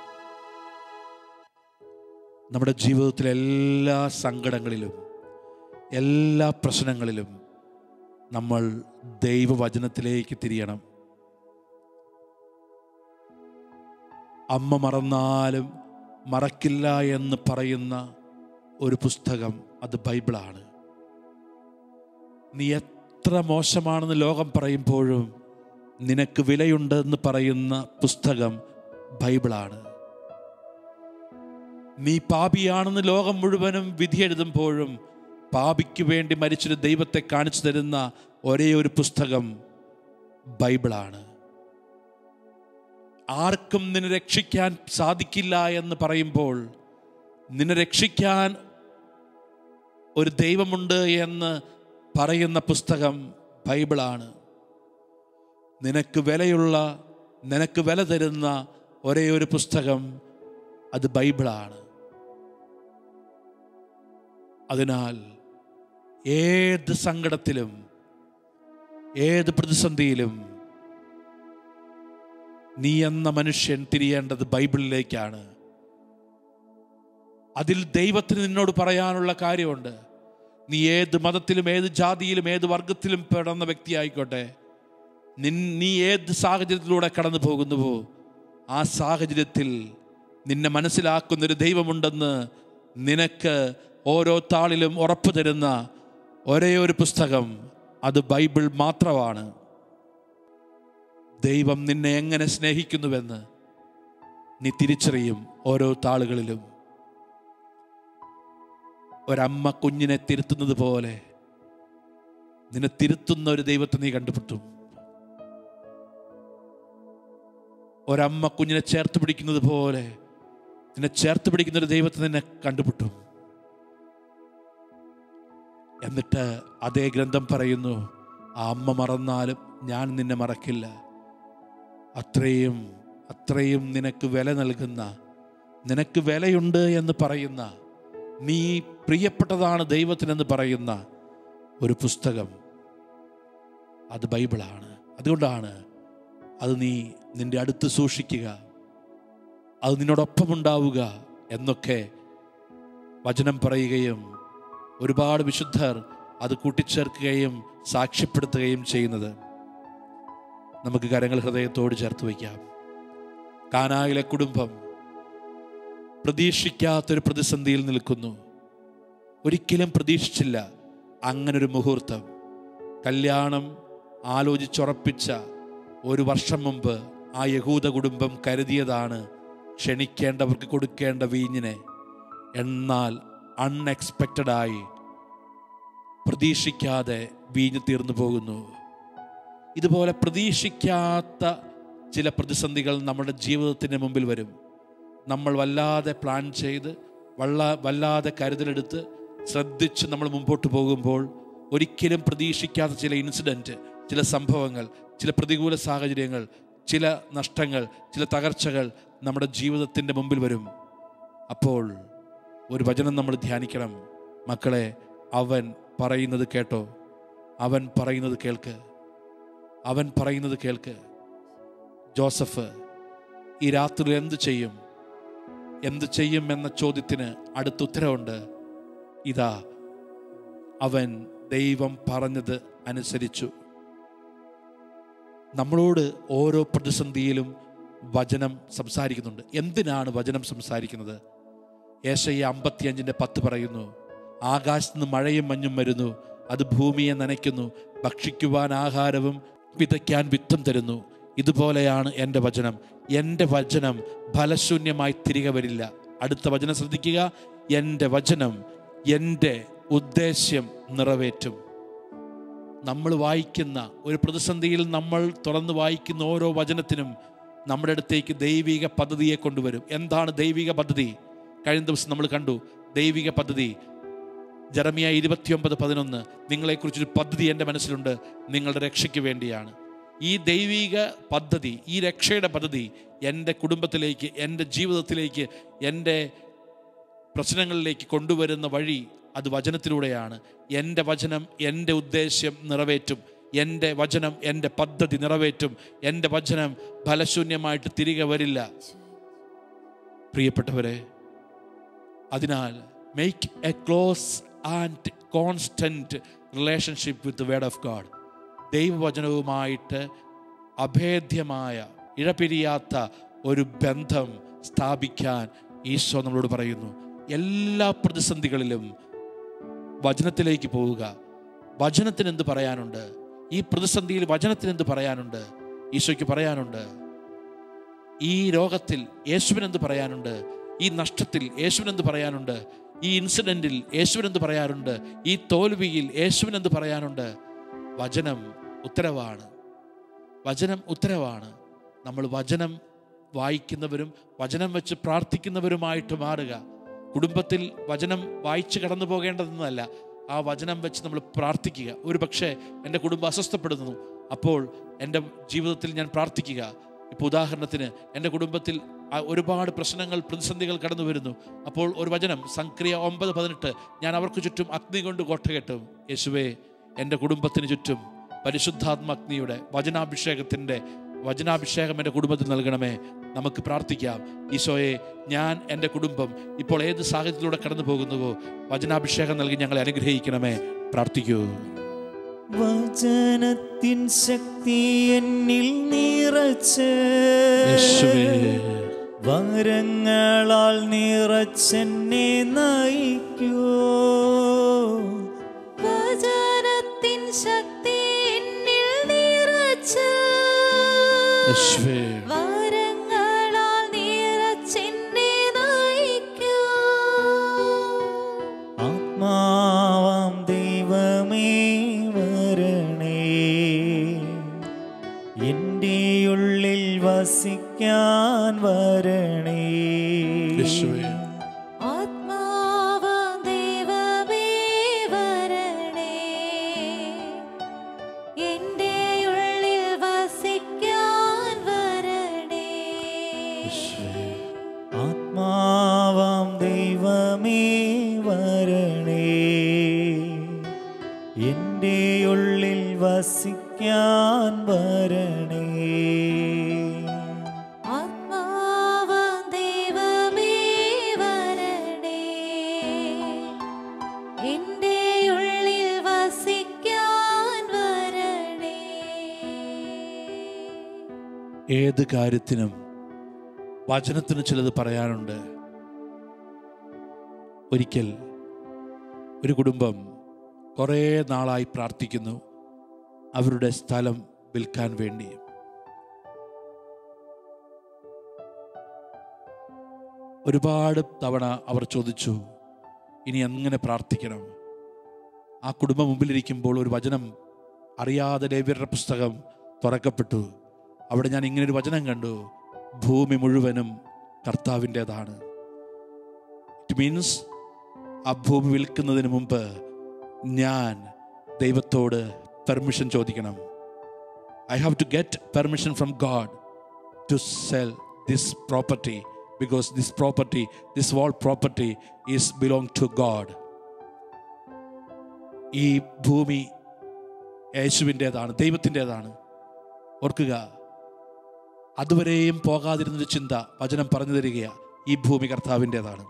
നമ്മുടെ ജീവിതത്തിലെ എല്ലാ സങ്കടങ്ങളിലും എല്ലാ പ്രശ്നങ്ങളിലും നമ്മൾ ദൈവവചനത്തിലേക്ക് തിരിയണം അമ്മ മറന്നാലും മറക്കില്ല എന്ന് പറയുന്ന ഒരു പുസ്തകം അത് ബൈബിളാണ് നീ എത്ര മോശമാണെന്ന് ലോകം പറയുമ്പോഴും നിനക്ക് വിലയുണ്ടെന്ന് പറയുന്ന പുസ്തകം ബൈബിളാണ് നീ പാപിയാണെന്ന് ലോകം മുഴുവനും വിധി എഴുതുമ്പോഴും പാപിക്ക് വേണ്ടി മരിച്ചൊരു ദൈവത്തെ കാണിച്ചു തരുന്ന ഒരേ ഒരു പുസ്തകം ബൈബിളാണ് ആർക്കും നിന്നെ രക്ഷിക്കാൻ സാധിക്കില്ല എന്ന് പറയുമ്പോൾ നിന്നെ രക്ഷിക്കാൻ ഒരു ദൈവമുണ്ട് എന്ന് പറയുന്ന പുസ്തകം ബൈബിളാണ് നിനക്ക് വിലയുള്ള നിനക്ക് വില തരുന്ന ഒരേ ഒരു പുസ്തകം അത് ബൈബിളാണ് അതിനാൽ ഏത് സങ്കടത്തിലും ഏത് പ്രതിസന്ധിയിലും നീ എന്ന മനുഷ്യൻ തിരിയേണ്ടത് ബൈബിളിലേക്കാണ് അതിൽ ദൈവത്തിന് നിന്നോട് പറയാനുള്ള കാര്യമുണ്ട് നീ ഏത് മതത്തിലും ഏത് ജാതിയിലും ഏത് വർഗത്തിലും പെടുന്ന വ്യക്തിയായിക്കോട്ടെ നിൻ നീ ഏത് സാഹചര്യത്തിലൂടെ കടന്നു പോകുന്നുവോ ആ സാഹചര്യത്തിൽ നിന്നെ മനസ്സിലാക്കുന്നൊരു ദൈവമുണ്ടെന്ന് നിനക്ക് ഓരോ താളിലും ഉറപ്പു തരുന്ന ഒരേ ഒരു പുസ്തകം അത് ബൈബിൾ മാത്രമാണ് ദൈവം നിന്നെ എങ്ങനെ സ്നേഹിക്കുന്നുവെന്ന് നീ തിരിച്ചറിയും ഓരോ താളുകളിലും ഒരമ്മ കുഞ്ഞിനെ തിരുത്തുന്നത് പോലെ നിന്നെ തിരുത്തുന്ന ഒരു ദൈവത്തെ നീ കണ്ടുപിട്ടും ഒരമ്മ കുഞ്ഞിനെ ചേർത്ത് പിടിക്കുന്നത് പോലെ നിന്നെ ചേർത്ത് പിടിക്കുന്ന ഒരു ദൈവത്തെ നിന്നെ കണ്ടുപിട്ടും എന്നിട്ട് അതേ ഗ്രന്ഥം പറയുന്നു ആ അമ്മ മറന്നാലും ഞാൻ നിന്നെ മറക്കില്ല അത്രയും അത്രയും നിനക്ക് വില നൽകുന്ന നിനക്ക് വിലയുണ്ട് എന്ന് പറയുന്ന നീ പ്രിയപ്പെട്ടതാണ് ദൈവത്തിനെന്ന് പറയുന്ന ഒരു പുസ്തകം അത് ബൈബിളാണ് അതുകൊണ്ടാണ് അത് നീ നിന്റെ അടുത്ത് സൂക്ഷിക്കുക അത് നിന്നോടൊപ്പം ഉണ്ടാവുക എന്നൊക്കെ വചനം പറയുകയും ഒരുപാട് വിശുദ്ധർ അത് കൂട്ടിച്ചേർക്കുകയും സാക്ഷ്യപ്പെടുത്തുകയും ചെയ്യുന്നത് നമുക്ക് കരങ്ങൾ ഹൃദയത്തോട് ചേർത്ത് വയ്ക്കാം കാനായിലെ കുടുംബം പ്രതീക്ഷിക്കാത്തൊരു പ്രതിസന്ധിയിൽ നിൽക്കുന്നു ഒരിക്കലും പ്രതീക്ഷിച്ചില്ല അങ്ങനൊരു മുഹൂർത്തം കല്യാണം ആലോചിച്ചുറപ്പിച്ച ഒരു വർഷം മുമ്പ് ആ യഹൂദ കുടുംബം കരുതിയതാണ് ക്ഷണിക്കേണ്ടവർക്ക് കൊടുക്കേണ്ട വീഞ്ഞിനെ എന്നാൽ അൺഎക്സ്പെക്റ്റഡായി പ്രതീക്ഷിക്കാതെ വീഞ്ഞ് തീർന്നു പോകുന്നു ഇതുപോലെ പ്രതീക്ഷിക്കാത്ത ചില പ്രതിസന്ധികൾ നമ്മുടെ ജീവിതത്തിന് മുമ്പിൽ വരും നമ്മൾ വല്ലാതെ പ്ലാൻ ചെയ്ത് വള്ള വല്ലാതെ കരുതലെടുത്ത് ശ്രദ്ധിച്ച് നമ്മൾ മുമ്പോട്ട് പോകുമ്പോൾ ഒരിക്കലും പ്രതീക്ഷിക്കാത്ത ചില ഇൻസിഡൻറ്റ് ചില സംഭവങ്ങൾ ചില പ്രതികൂല സാഹചര്യങ്ങൾ ചില നഷ്ടങ്ങൾ ചില തകർച്ചകൾ നമ്മുടെ ജീവിതത്തിൻ്റെ മുമ്പിൽ വരും അപ്പോൾ ഒരു വചനം നമ്മൾ ധ്യാനിക്കണം മക്കളെ അവൻ പറയുന്നത് കേട്ടോ അവൻ പറയുന്നത് കേൾക്ക് അവൻ പറയുന്നത് കേൾക്ക് ജോസഫ് ഈ രാത്രി എന്ത് ചെയ്യും എന്ത് ചെയ്യും എന്ന ചോദ്യത്തിന് അടുത്ത ഉത്തരവുണ്ട് ഇതാ അവൻ ദൈവം പറഞ്ഞത് അനുസരിച്ചു നമ്മളോട് ഓരോ പ്രതിസന്ധിയിലും വചനം സംസാരിക്കുന്നുണ്ട് എന്തിനാണ് വചനം സംസാരിക്കുന്നത് ഏശയ്യ അമ്പത്തിയഞ്ചിൻ്റെ പത്ത് പറയുന്നു ആകാശത്ത് നിന്ന് മഴയും മഞ്ഞും വരുന്നു അത് ഭൂമിയെ നനയ്ക്കുന്നു ഭക്ഷിക്കുവാൻ ആഹാരവും വിതയ്ക്കാൻ വിത്തും തരുന്നു ഇതുപോലെയാണ് എൻ്റെ വചനം എൻ്റെ വചനം ഫലശൂന്യമായി തിരികെ വരില്ല അടുത്ത വചനം ശ്രദ്ധിക്കുക എൻ്റെ വചനം എൻ്റെ ഉദ്ദേശ്യം നിറവേറ്റും നമ്മൾ വായിക്കുന്ന ഒരു പ്രതിസന്ധിയിൽ നമ്മൾ തുറന്ന് വായിക്കുന്ന ഓരോ വചനത്തിനും നമ്മുടെ അടുത്തേക്ക് ദൈവിക പദ്ധതിയെ കൊണ്ടുവരും എന്താണ് ദൈവിക പദ്ധതി കഴിഞ്ഞ ദിവസം നമ്മൾ കണ്ടു ദൈവിക പദ്ധതി ജറമിയ ഇരുപത്തിയൊമ്പത് പതിനൊന്ന് നിങ്ങളെക്കുറിച്ചൊരു പദ്ധതി എൻ്റെ മനസ്സിലുണ്ട് നിങ്ങളുടെ രക്ഷയ്ക്ക് വേണ്ടിയാണ് ഈ ദൈവിക പദ്ധതി ഈ രക്ഷയുടെ പദ്ധതി എൻ്റെ കുടുംബത്തിലേക്ക് എൻ്റെ ജീവിതത്തിലേക്ക് എൻ്റെ പ്രശ്നങ്ങളിലേക്ക് കൊണ്ടുവരുന്ന വഴി അത് വചനത്തിലൂടെയാണ് എൻ്റെ വചനം എൻ്റെ ഉദ്ദേശ്യം നിറവേറ്റും എൻ്റെ വചനം എൻ്റെ പദ്ധതി നിറവേറ്റും എൻ്റെ വചനം ഫലശൂന്യമായിട്ട് തിരികെ വരില്ല പ്രിയപ്പെട്ടവരെ അതിനാൽ make a close and constant relationship with word of God ദൈവവചനവുമായിട്ട് അഭേദ്യമായ ഇഴപിരിയാത്ത ഒരു ബന്ധം സ്ഥാപിക്കാൻ ഈശോ നമ്മളോട് പറയുന്നു എല്ലാ പ്രതിസന്ധികളിലും വചനത്തിലേക്ക് പോവുക വചനത്തിന് എന്ത് പറയാനുണ്ട് ഈ പ്രതിസന്ധിയിൽ വചനത്തിന് എന്ത് പറയാനുണ്ട് ഈശോയ്ക്ക് പറയാനുണ്ട് ഈ രോഗത്തിൽ യേശുവിനെന്ത് പറയാനുണ്ട് ഈ നഷ്ടത്തിൽ യേശുവിനെന്ത് പറയാനുണ്ട് ഈ ഇൻസിഡൻറ്റിൽ യേശുവിനെന്ത് പറയാറുണ്ട് ഈ തോൽവിയിൽ യേശുവിനെന്ത് പറയാനുണ്ട് വചനം ഉത്തരവാണ് വചനം ഉത്തരവാണ് നമ്മൾ വചനം വായിക്കുന്നവരും വചനം വെച്ച് പ്രാർത്ഥിക്കുന്നവരുമായിട്ട് മാറുക കുടുംബത്തിൽ വചനം വായിച്ച് കടന്നു പോകേണ്ടതെന്നല്ല ആ വചനം വെച്ച് നമ്മൾ പ്രാർത്ഥിക്കുക ഒരു പക്ഷേ എൻ്റെ കുടുംബം അസ്വസ്ഥപ്പെടുന്നു അപ്പോൾ എൻ്റെ ജീവിതത്തിൽ ഞാൻ പ്രാർത്ഥിക്കുക ഇപ്പോൾ ഉദാഹരണത്തിന് എൻ്റെ കുടുംബത്തിൽ ആ ഒരുപാട് പ്രശ്നങ്ങൾ പ്രതിസന്ധികൾ കടന്നു വരുന്നു അപ്പോൾ ഒരു വചനം സംക്രിയ ഒമ്പത് പതിനെട്ട് ഞാൻ അവർക്ക് ചുറ്റും അഗ്നി കൊണ്ട് കോട്ട കെട്ടും യേശുവേ എൻ്റെ കുടുംബത്തിന് ചുറ്റും പരിശുദ്ധാത്മാഗ്നിയുടെ വചനാഭിഷേകത്തിൻ്റെ വചനാഭിഷേകം എൻ്റെ കുടുംബത്തിൽ നൽകണമേ നമുക്ക് പ്രാർത്ഥിക്കാം ഈശോയെ ഞാൻ എൻ്റെ കുടുംബം ഇപ്പോൾ ഏത് സാഹചര്യത്തിലൂടെ കടന്നു പോകുന്നുവോ വചനാഭിഷേകം നൽകി ഞങ്ങളെ അനുഗ്രഹിക്കണമേ പ്രാർത്ഥിക്കൂ വചനത്തിൻ ശക്തി എന്നിൽ നിറച്ച് യേശുവേ വരങ്ങളാൽ നിറച്ചെന്നെ നയിക്കൂ വചനത്തിൻ ശക്തി എന്നിൽ നിറച്ച് യേശുവേ വരങ്ങളാൽ നിറച്ചെന്നെ നയിക്കൂ. ആത്മാവാം ദൈവമേ വരണേ എൻ്റെ ഉള്ളിൽ വസിക്കാൻ വരണേ യേശുവേ ആത്മാവാം ദൈവമേ വരണേ. എൻ്റെ ഉള്ളിൽ വസിക്കാൻ വരണേ. യേശുവേ ആത്മാവാം ദൈവമേ വരണേ എൻ്റെ ഉള്ളിൽ വസിക്കാൻ വരണേ ആത്മാവാം ദൈവമേ വരണേ. എൻ്റെ ഉള്ളിൽ വസിക്കാൻ വരണേ ഏത് കാര്യത്തിനും വചനത്തിന് ചിലത് പറയാനുണ്ട് ഒരിക്കൽ ഒരു കുടുംബം കുറേ നാളായി പ്രാർത്ഥിക്കുന്നു അവരുടെ സ്ഥലം വിൽക്കാൻ വേണ്ടി ഒരുപാട് തവണ അവർ ചോദിച്ചു ഇനി എങ്ങനെ പ്രാർത്ഥിക്കണം ആ കുടുംബം മുമ്പിലിരിക്കുമ്പോൾ ഒരു വചനം അറിയാതെ ലേവ്യരുടെ പുസ്തകം തുറക്കപ്പെട്ടു അവിടെ ഞാൻ ഇങ്ങനെ ഒരു വചനം കണ്ടു ഭൂമി മുഴുവനും കർത്താവിൻ്റെതാണ് ഇറ്റ് മീൻസ് ആ ഭൂമി വിൽക്കുന്നതിന് മുമ്പ് ഞാൻ ദൈവത്തോട് പെർമിഷൻ ചോദിക്കണം I have to get permission from God to sell this property because this property this wall property is belong to God ഈ ഭൂമി യേശുവിൻ്റെതാണ് ദൈവത്തിൻ്റെതാണ് ഓർക്കുക അതുവരെയും പോകാതിരുന്നൊരു ചിന്ത വചനം പറഞ്ഞു തരികയാണ് ഈ ഭൂമി കർത്താവിൻ്റെതാണ്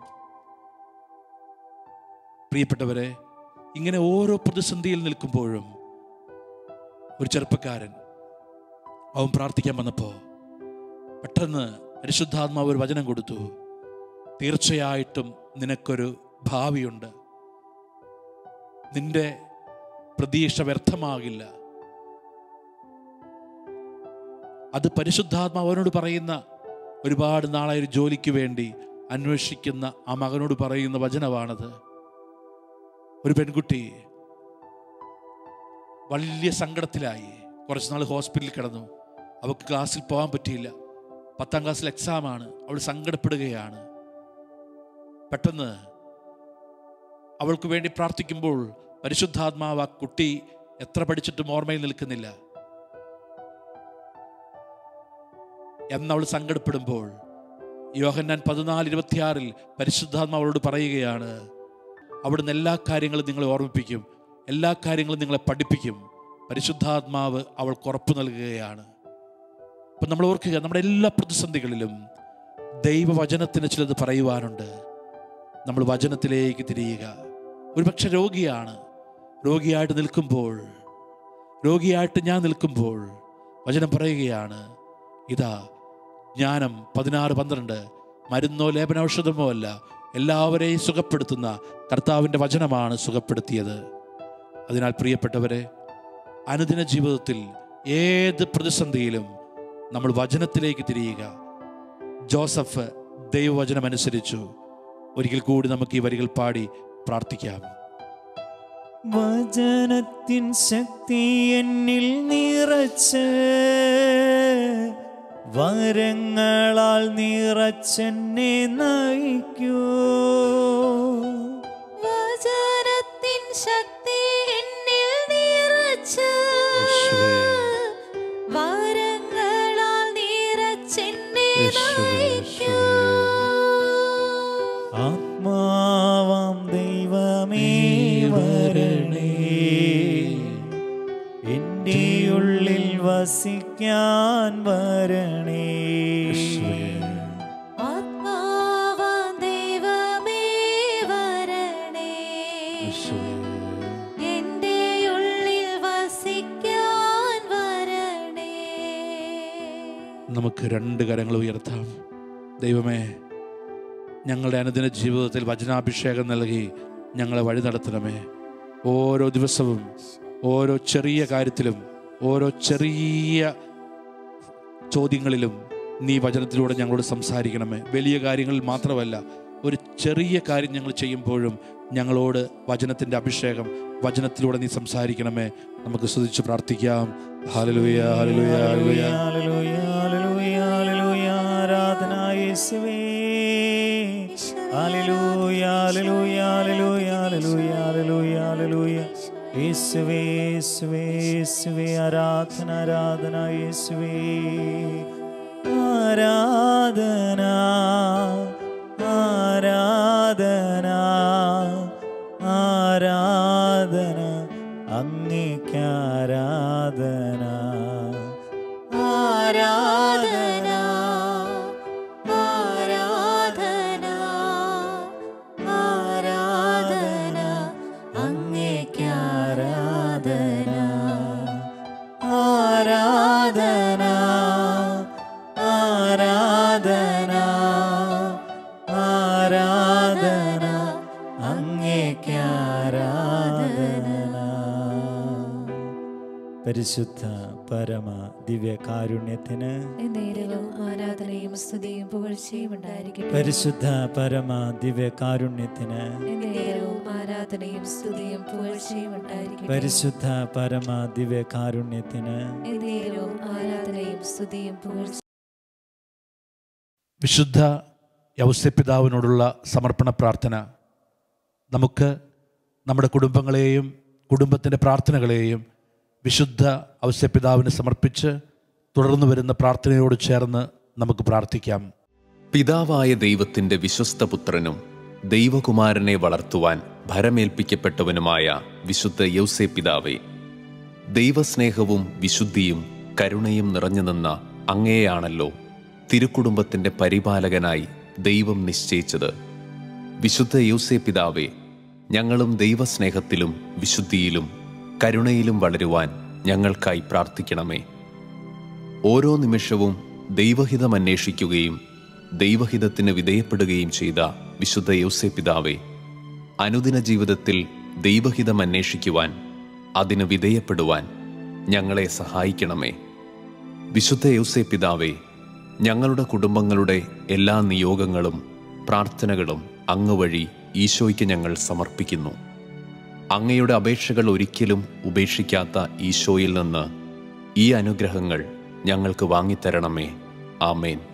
പ്രിയപ്പെട്ടവരെ ഇങ്ങനെ ഓരോ പ്രതിസന്ധിയിൽ നിൽക്കുമ്പോഴും ഒരു ചെറുപ്പക്കാരൻ അവൻ പ്രാർത്ഥിക്കാൻ വന്നപ്പോൾ പെട്ടെന്ന് പരിശുദ്ധാത്മാവ് ഒരു വചനം കൊടുത്തു തീർച്ചയായിട്ടും നിനക്കൊരു ഭാവിയുണ്ട് നിന്റെ പ്രതീക്ഷ വ്യർത്ഥമാകില്ല അത് പരിശുദ്ധാത്മാവ് അവനോട് പറയുന്ന ഒരുപാട് നാളായ ഒരു ജോലിക്ക് വേണ്ടി അന്വേഷിക്കുന്ന ആ മകനോട് പറയുന്ന വചനമാണത് ഒരു പെൺകുട്ടി വലിയ സങ്കടത്തിലായി കുറച്ച് നാൾ ഹോസ്പിറ്റലിൽ കിടന്നു അവൾക്ക് ക്ലാസ്സിൽ പോകാൻ പറ്റിയില്ല പത്താം ക്ലാസ്സിൽ എക്സാമാണ് അവൾ സങ്കടപ്പെടുകയാണ് പെട്ടെന്ന് അവൾക്ക് വേണ്ടി പ്രാർത്ഥിക്കുമ്പോൾ പരിശുദ്ധാത്മാവ് ആ കുട്ടി എത്ര പഠിച്ചിട്ടും ഓർമ്മയിൽ നിൽക്കുന്നില്ല എന്നവൾ സങ്കടപ്പെടുമ്പോൾ യോഹന്നാൻ പതിനാല് ഇരുപത്തിയാറിൽ പരിശുദ്ധാത്മാവളോട് പറയുകയാണ് അവിടുന്ന് എല്ലാ കാര്യങ്ങളും നിങ്ങളെ ഓർമ്മിപ്പിക്കും എല്ലാ കാര്യങ്ങളും നിങ്ങളെ പഠിപ്പിക്കും പരിശുദ്ധാത്മാവ് അവൾക്ക് ഉറപ്പ് നൽകുകയാണ് അപ്പം നമ്മൾ ഓർക്കുക നമ്മുടെ എല്ലാ പ്രതിസന്ധികളിലും ദൈവവചനത്തിന് ചിലത് പറയുവാനുണ്ട് നമ്മൾ വചനത്തിലേക്ക് തിരിയുക ഒരുപക്ഷെ രോഗിയാണ് രോഗിയായിട്ട് നിൽക്കുമ്പോൾ രോഗിയായിട്ട് ഞാൻ നിൽക്കുമ്പോൾ വചനം പറയുകയാണ് ഇതാ ജ്ഞാനം പതിനാറ് പന്ത്രണ്ട് മരുന്നോ ലേപനൌഷധമോ അല്ല എല്ലാവരെയും സുഖപ്പെടുത്തുന്ന കർത്താവിൻ്റെ വചനമാണ് സുഖപ്പെടുത്തിയത് അതിനാൽ പ്രിയപ്പെട്ടവരെ അനുദിന ജീവിതത്തിൽ ഏത് പ്രതിസന്ധിയിലും നമ്മൾ വചനത്തിലേക്ക് തിരിയുക ജോസഫ് ദൈവവചനം അനുസരിച്ചു ഒരിക്കൽ കൂടി നമുക്ക് ഈ വരികൾ പാടി പ്രാർത്ഥിക്കാം വചനത്തിൻ ശക്തി എന്നിൽ നിറച്ച് വരങ്ങളാൽ നിറച്ചെന്നെ നയിക്കൂ വചനത്തിൻ ശക്തി എന്നിൽ നിറച്ച് യേശുവേ. വരങ്ങളാൽ നിറച്ചെന്നെ യേശുവേ, നയിക്കൂ. ആത്മാവാം ദൈവമേ വരണേ എൻ്റെ ഉള്ളിൽ വസിക്കാൻ വരണേ ആത്മാവാം ദൈവമേ വരണേ എന്റെ ഉള്ളിൽ വസിക്കാൻ വരണേ നമുക്ക് രണ്ട് കരങ്ങൾ ഉയർത്താം ദൈവമേ ഞങ്ങളുടെ അനുദിന ജീവിതത്തിൽ വചനാഭിഷേകം നൽകി ഞങ്ങളെ വഴി നടത്തണമേ ഓരോ ദിവസവും ഓരോ ചെറിയ കാര്യത്തിലും ഓരോ ചെറിയ ചോദ്യങ്ങളിലും നീ വചനത്തിലൂടെ ഞങ്ങളോട് സംസാരിക്കണമേ വലിയ കാര്യങ്ങളിൽ മാത്രമല്ല ഒരു ചെറിയ കാര്യം ഞങ്ങൾ ചെയ്യുമ്പോഴും ഞങ്ങളോട് വചനത്തിൻ്റെ അഭിഷേകം വചനത്തിലൂടെ നീ സംസാരിക്കണമേ നമുക്ക് സ്തുതിച്ച് പ്രാർത്ഥിക്കാം hallelujah hallelujah hallelujah hallelujah, hallelujah, hallelujah, ആരാധന യേശുവേ hallelujah, hallelujah, hallelujah, hallelujah, hallelujah, hallelujah. യേശുവേ യേശുവേ യേശുവേ ആരാധന ആരാധന യേശുവേ ആരാധന ആരാധന ആരാധന അങ്ങേക്ക് ആരാധന ആരാധന ആരാധന ആരാധന അങ്ങേക്ക് ആരാധന ആരാധന ആരാധന ആരാധന അങ്ങേക്ക് ആരാധന പരിശുദ്ധ പരമ ദിവ്യകാരുണ്യത്തിന് നേരവും ആരാധനയും സ്തുതിയും പുകഴ്ചയും ഉണ്ടായിരിക്കട്ടെ പരിശുദ്ധ പരമ ദിവ്യകാരുണ്യത്തിന് നേരവും ആരാധനയും സ്തുതിയും പുകഴ്ചയും ഉണ്ടായിരിക്കട്ടെ പരിശുദ്ധ പരമ ദിവ്യകാരുണ്യത്തിന് നേരവും ആരാധനയും സ്തുതിയും പുകഴ്ച വിശുദ്ധ യൗസ്യപിതാവിനോടുള്ള സമർപ്പണ പ്രാർത്ഥന നമുക്ക് നമ്മുടെ കുടുംബങ്ങളെയും കുടുംബത്തിൻ്റെ പ്രാർത്ഥനകളെയും വിശുദ്ധ ഔസ്യപിതാവിന് സമർപ്പിച്ച് തുടർന്നു വരുന്ന പ്രാർത്ഥനയോട് ചേർന്ന് നമുക്ക് പ്രാർത്ഥിക്കാം പിതാവായ ദൈവത്തിന്റെ വിശ്വസ്ത പുത്രനും ദൈവകുമാരനെ വളർത്തുവാൻ ഭരമേൽപ്പിക്കപ്പെട്ടവനുമായ വിശുദ്ധ യൗസേ പിതാവേ ദൈവസ്നേഹവും വിശുദ്ധിയും കരുണയും നിറഞ്ഞു നിന്ന അങ്ങയെയാണല്ലോ തിരുക്കുടുംബത്തിന്റെ പരിപാലകനായി ദൈവം നിശ്ചയിച്ചത് വിശുദ്ധ യൗസേ പിതാവേ ഞങ്ങളും ദൈവസ്നേഹത്തിലും വിശുദ്ധിയിലും കരുണയിലും വളരുവാൻ ഞങ്ങൾക്കായി പ്രാർത്ഥിക്കണമേ ഓരോ നിമിഷവും ദൈവഹിതം അന്വേഷിക്കുകയും ദൈവഹിതത്തിന് വിധേയപ്പെടുകയും ചെയ്ത വിശുദ്ധ യൗസേ പിതാവേ അനുദിന ജീവിതത്തിൽ ദൈവഹിതം അന്വേഷിക്കുവാൻ അതിന് വിധേയപ്പെടുവാൻ ഞങ്ങളെ സഹായിക്കണമേ വിശുദ്ധ യൗസേ പിതാവേ ഞങ്ങളുടെ കുടുംബങ്ങളുടെ എല്ലാ നിയോഗങ്ങളും പ്രാർത്ഥനകളും അങ്ങ് വഴി ഈശോയ്ക്ക് ഞങ്ങൾ സമർപ്പിക്കുന്നു അങ്ങയുടെ അപേക്ഷകൾ ഒരിക്കലും ഉപേക്ഷിക്കാത്ത ഈശോയിൽ നിന്ന് ഈ അനുഗ്രഹങ്ങൾ ഞങ്ങൾക്ക് വാങ്ങിത്തരണമേ ആമേൻ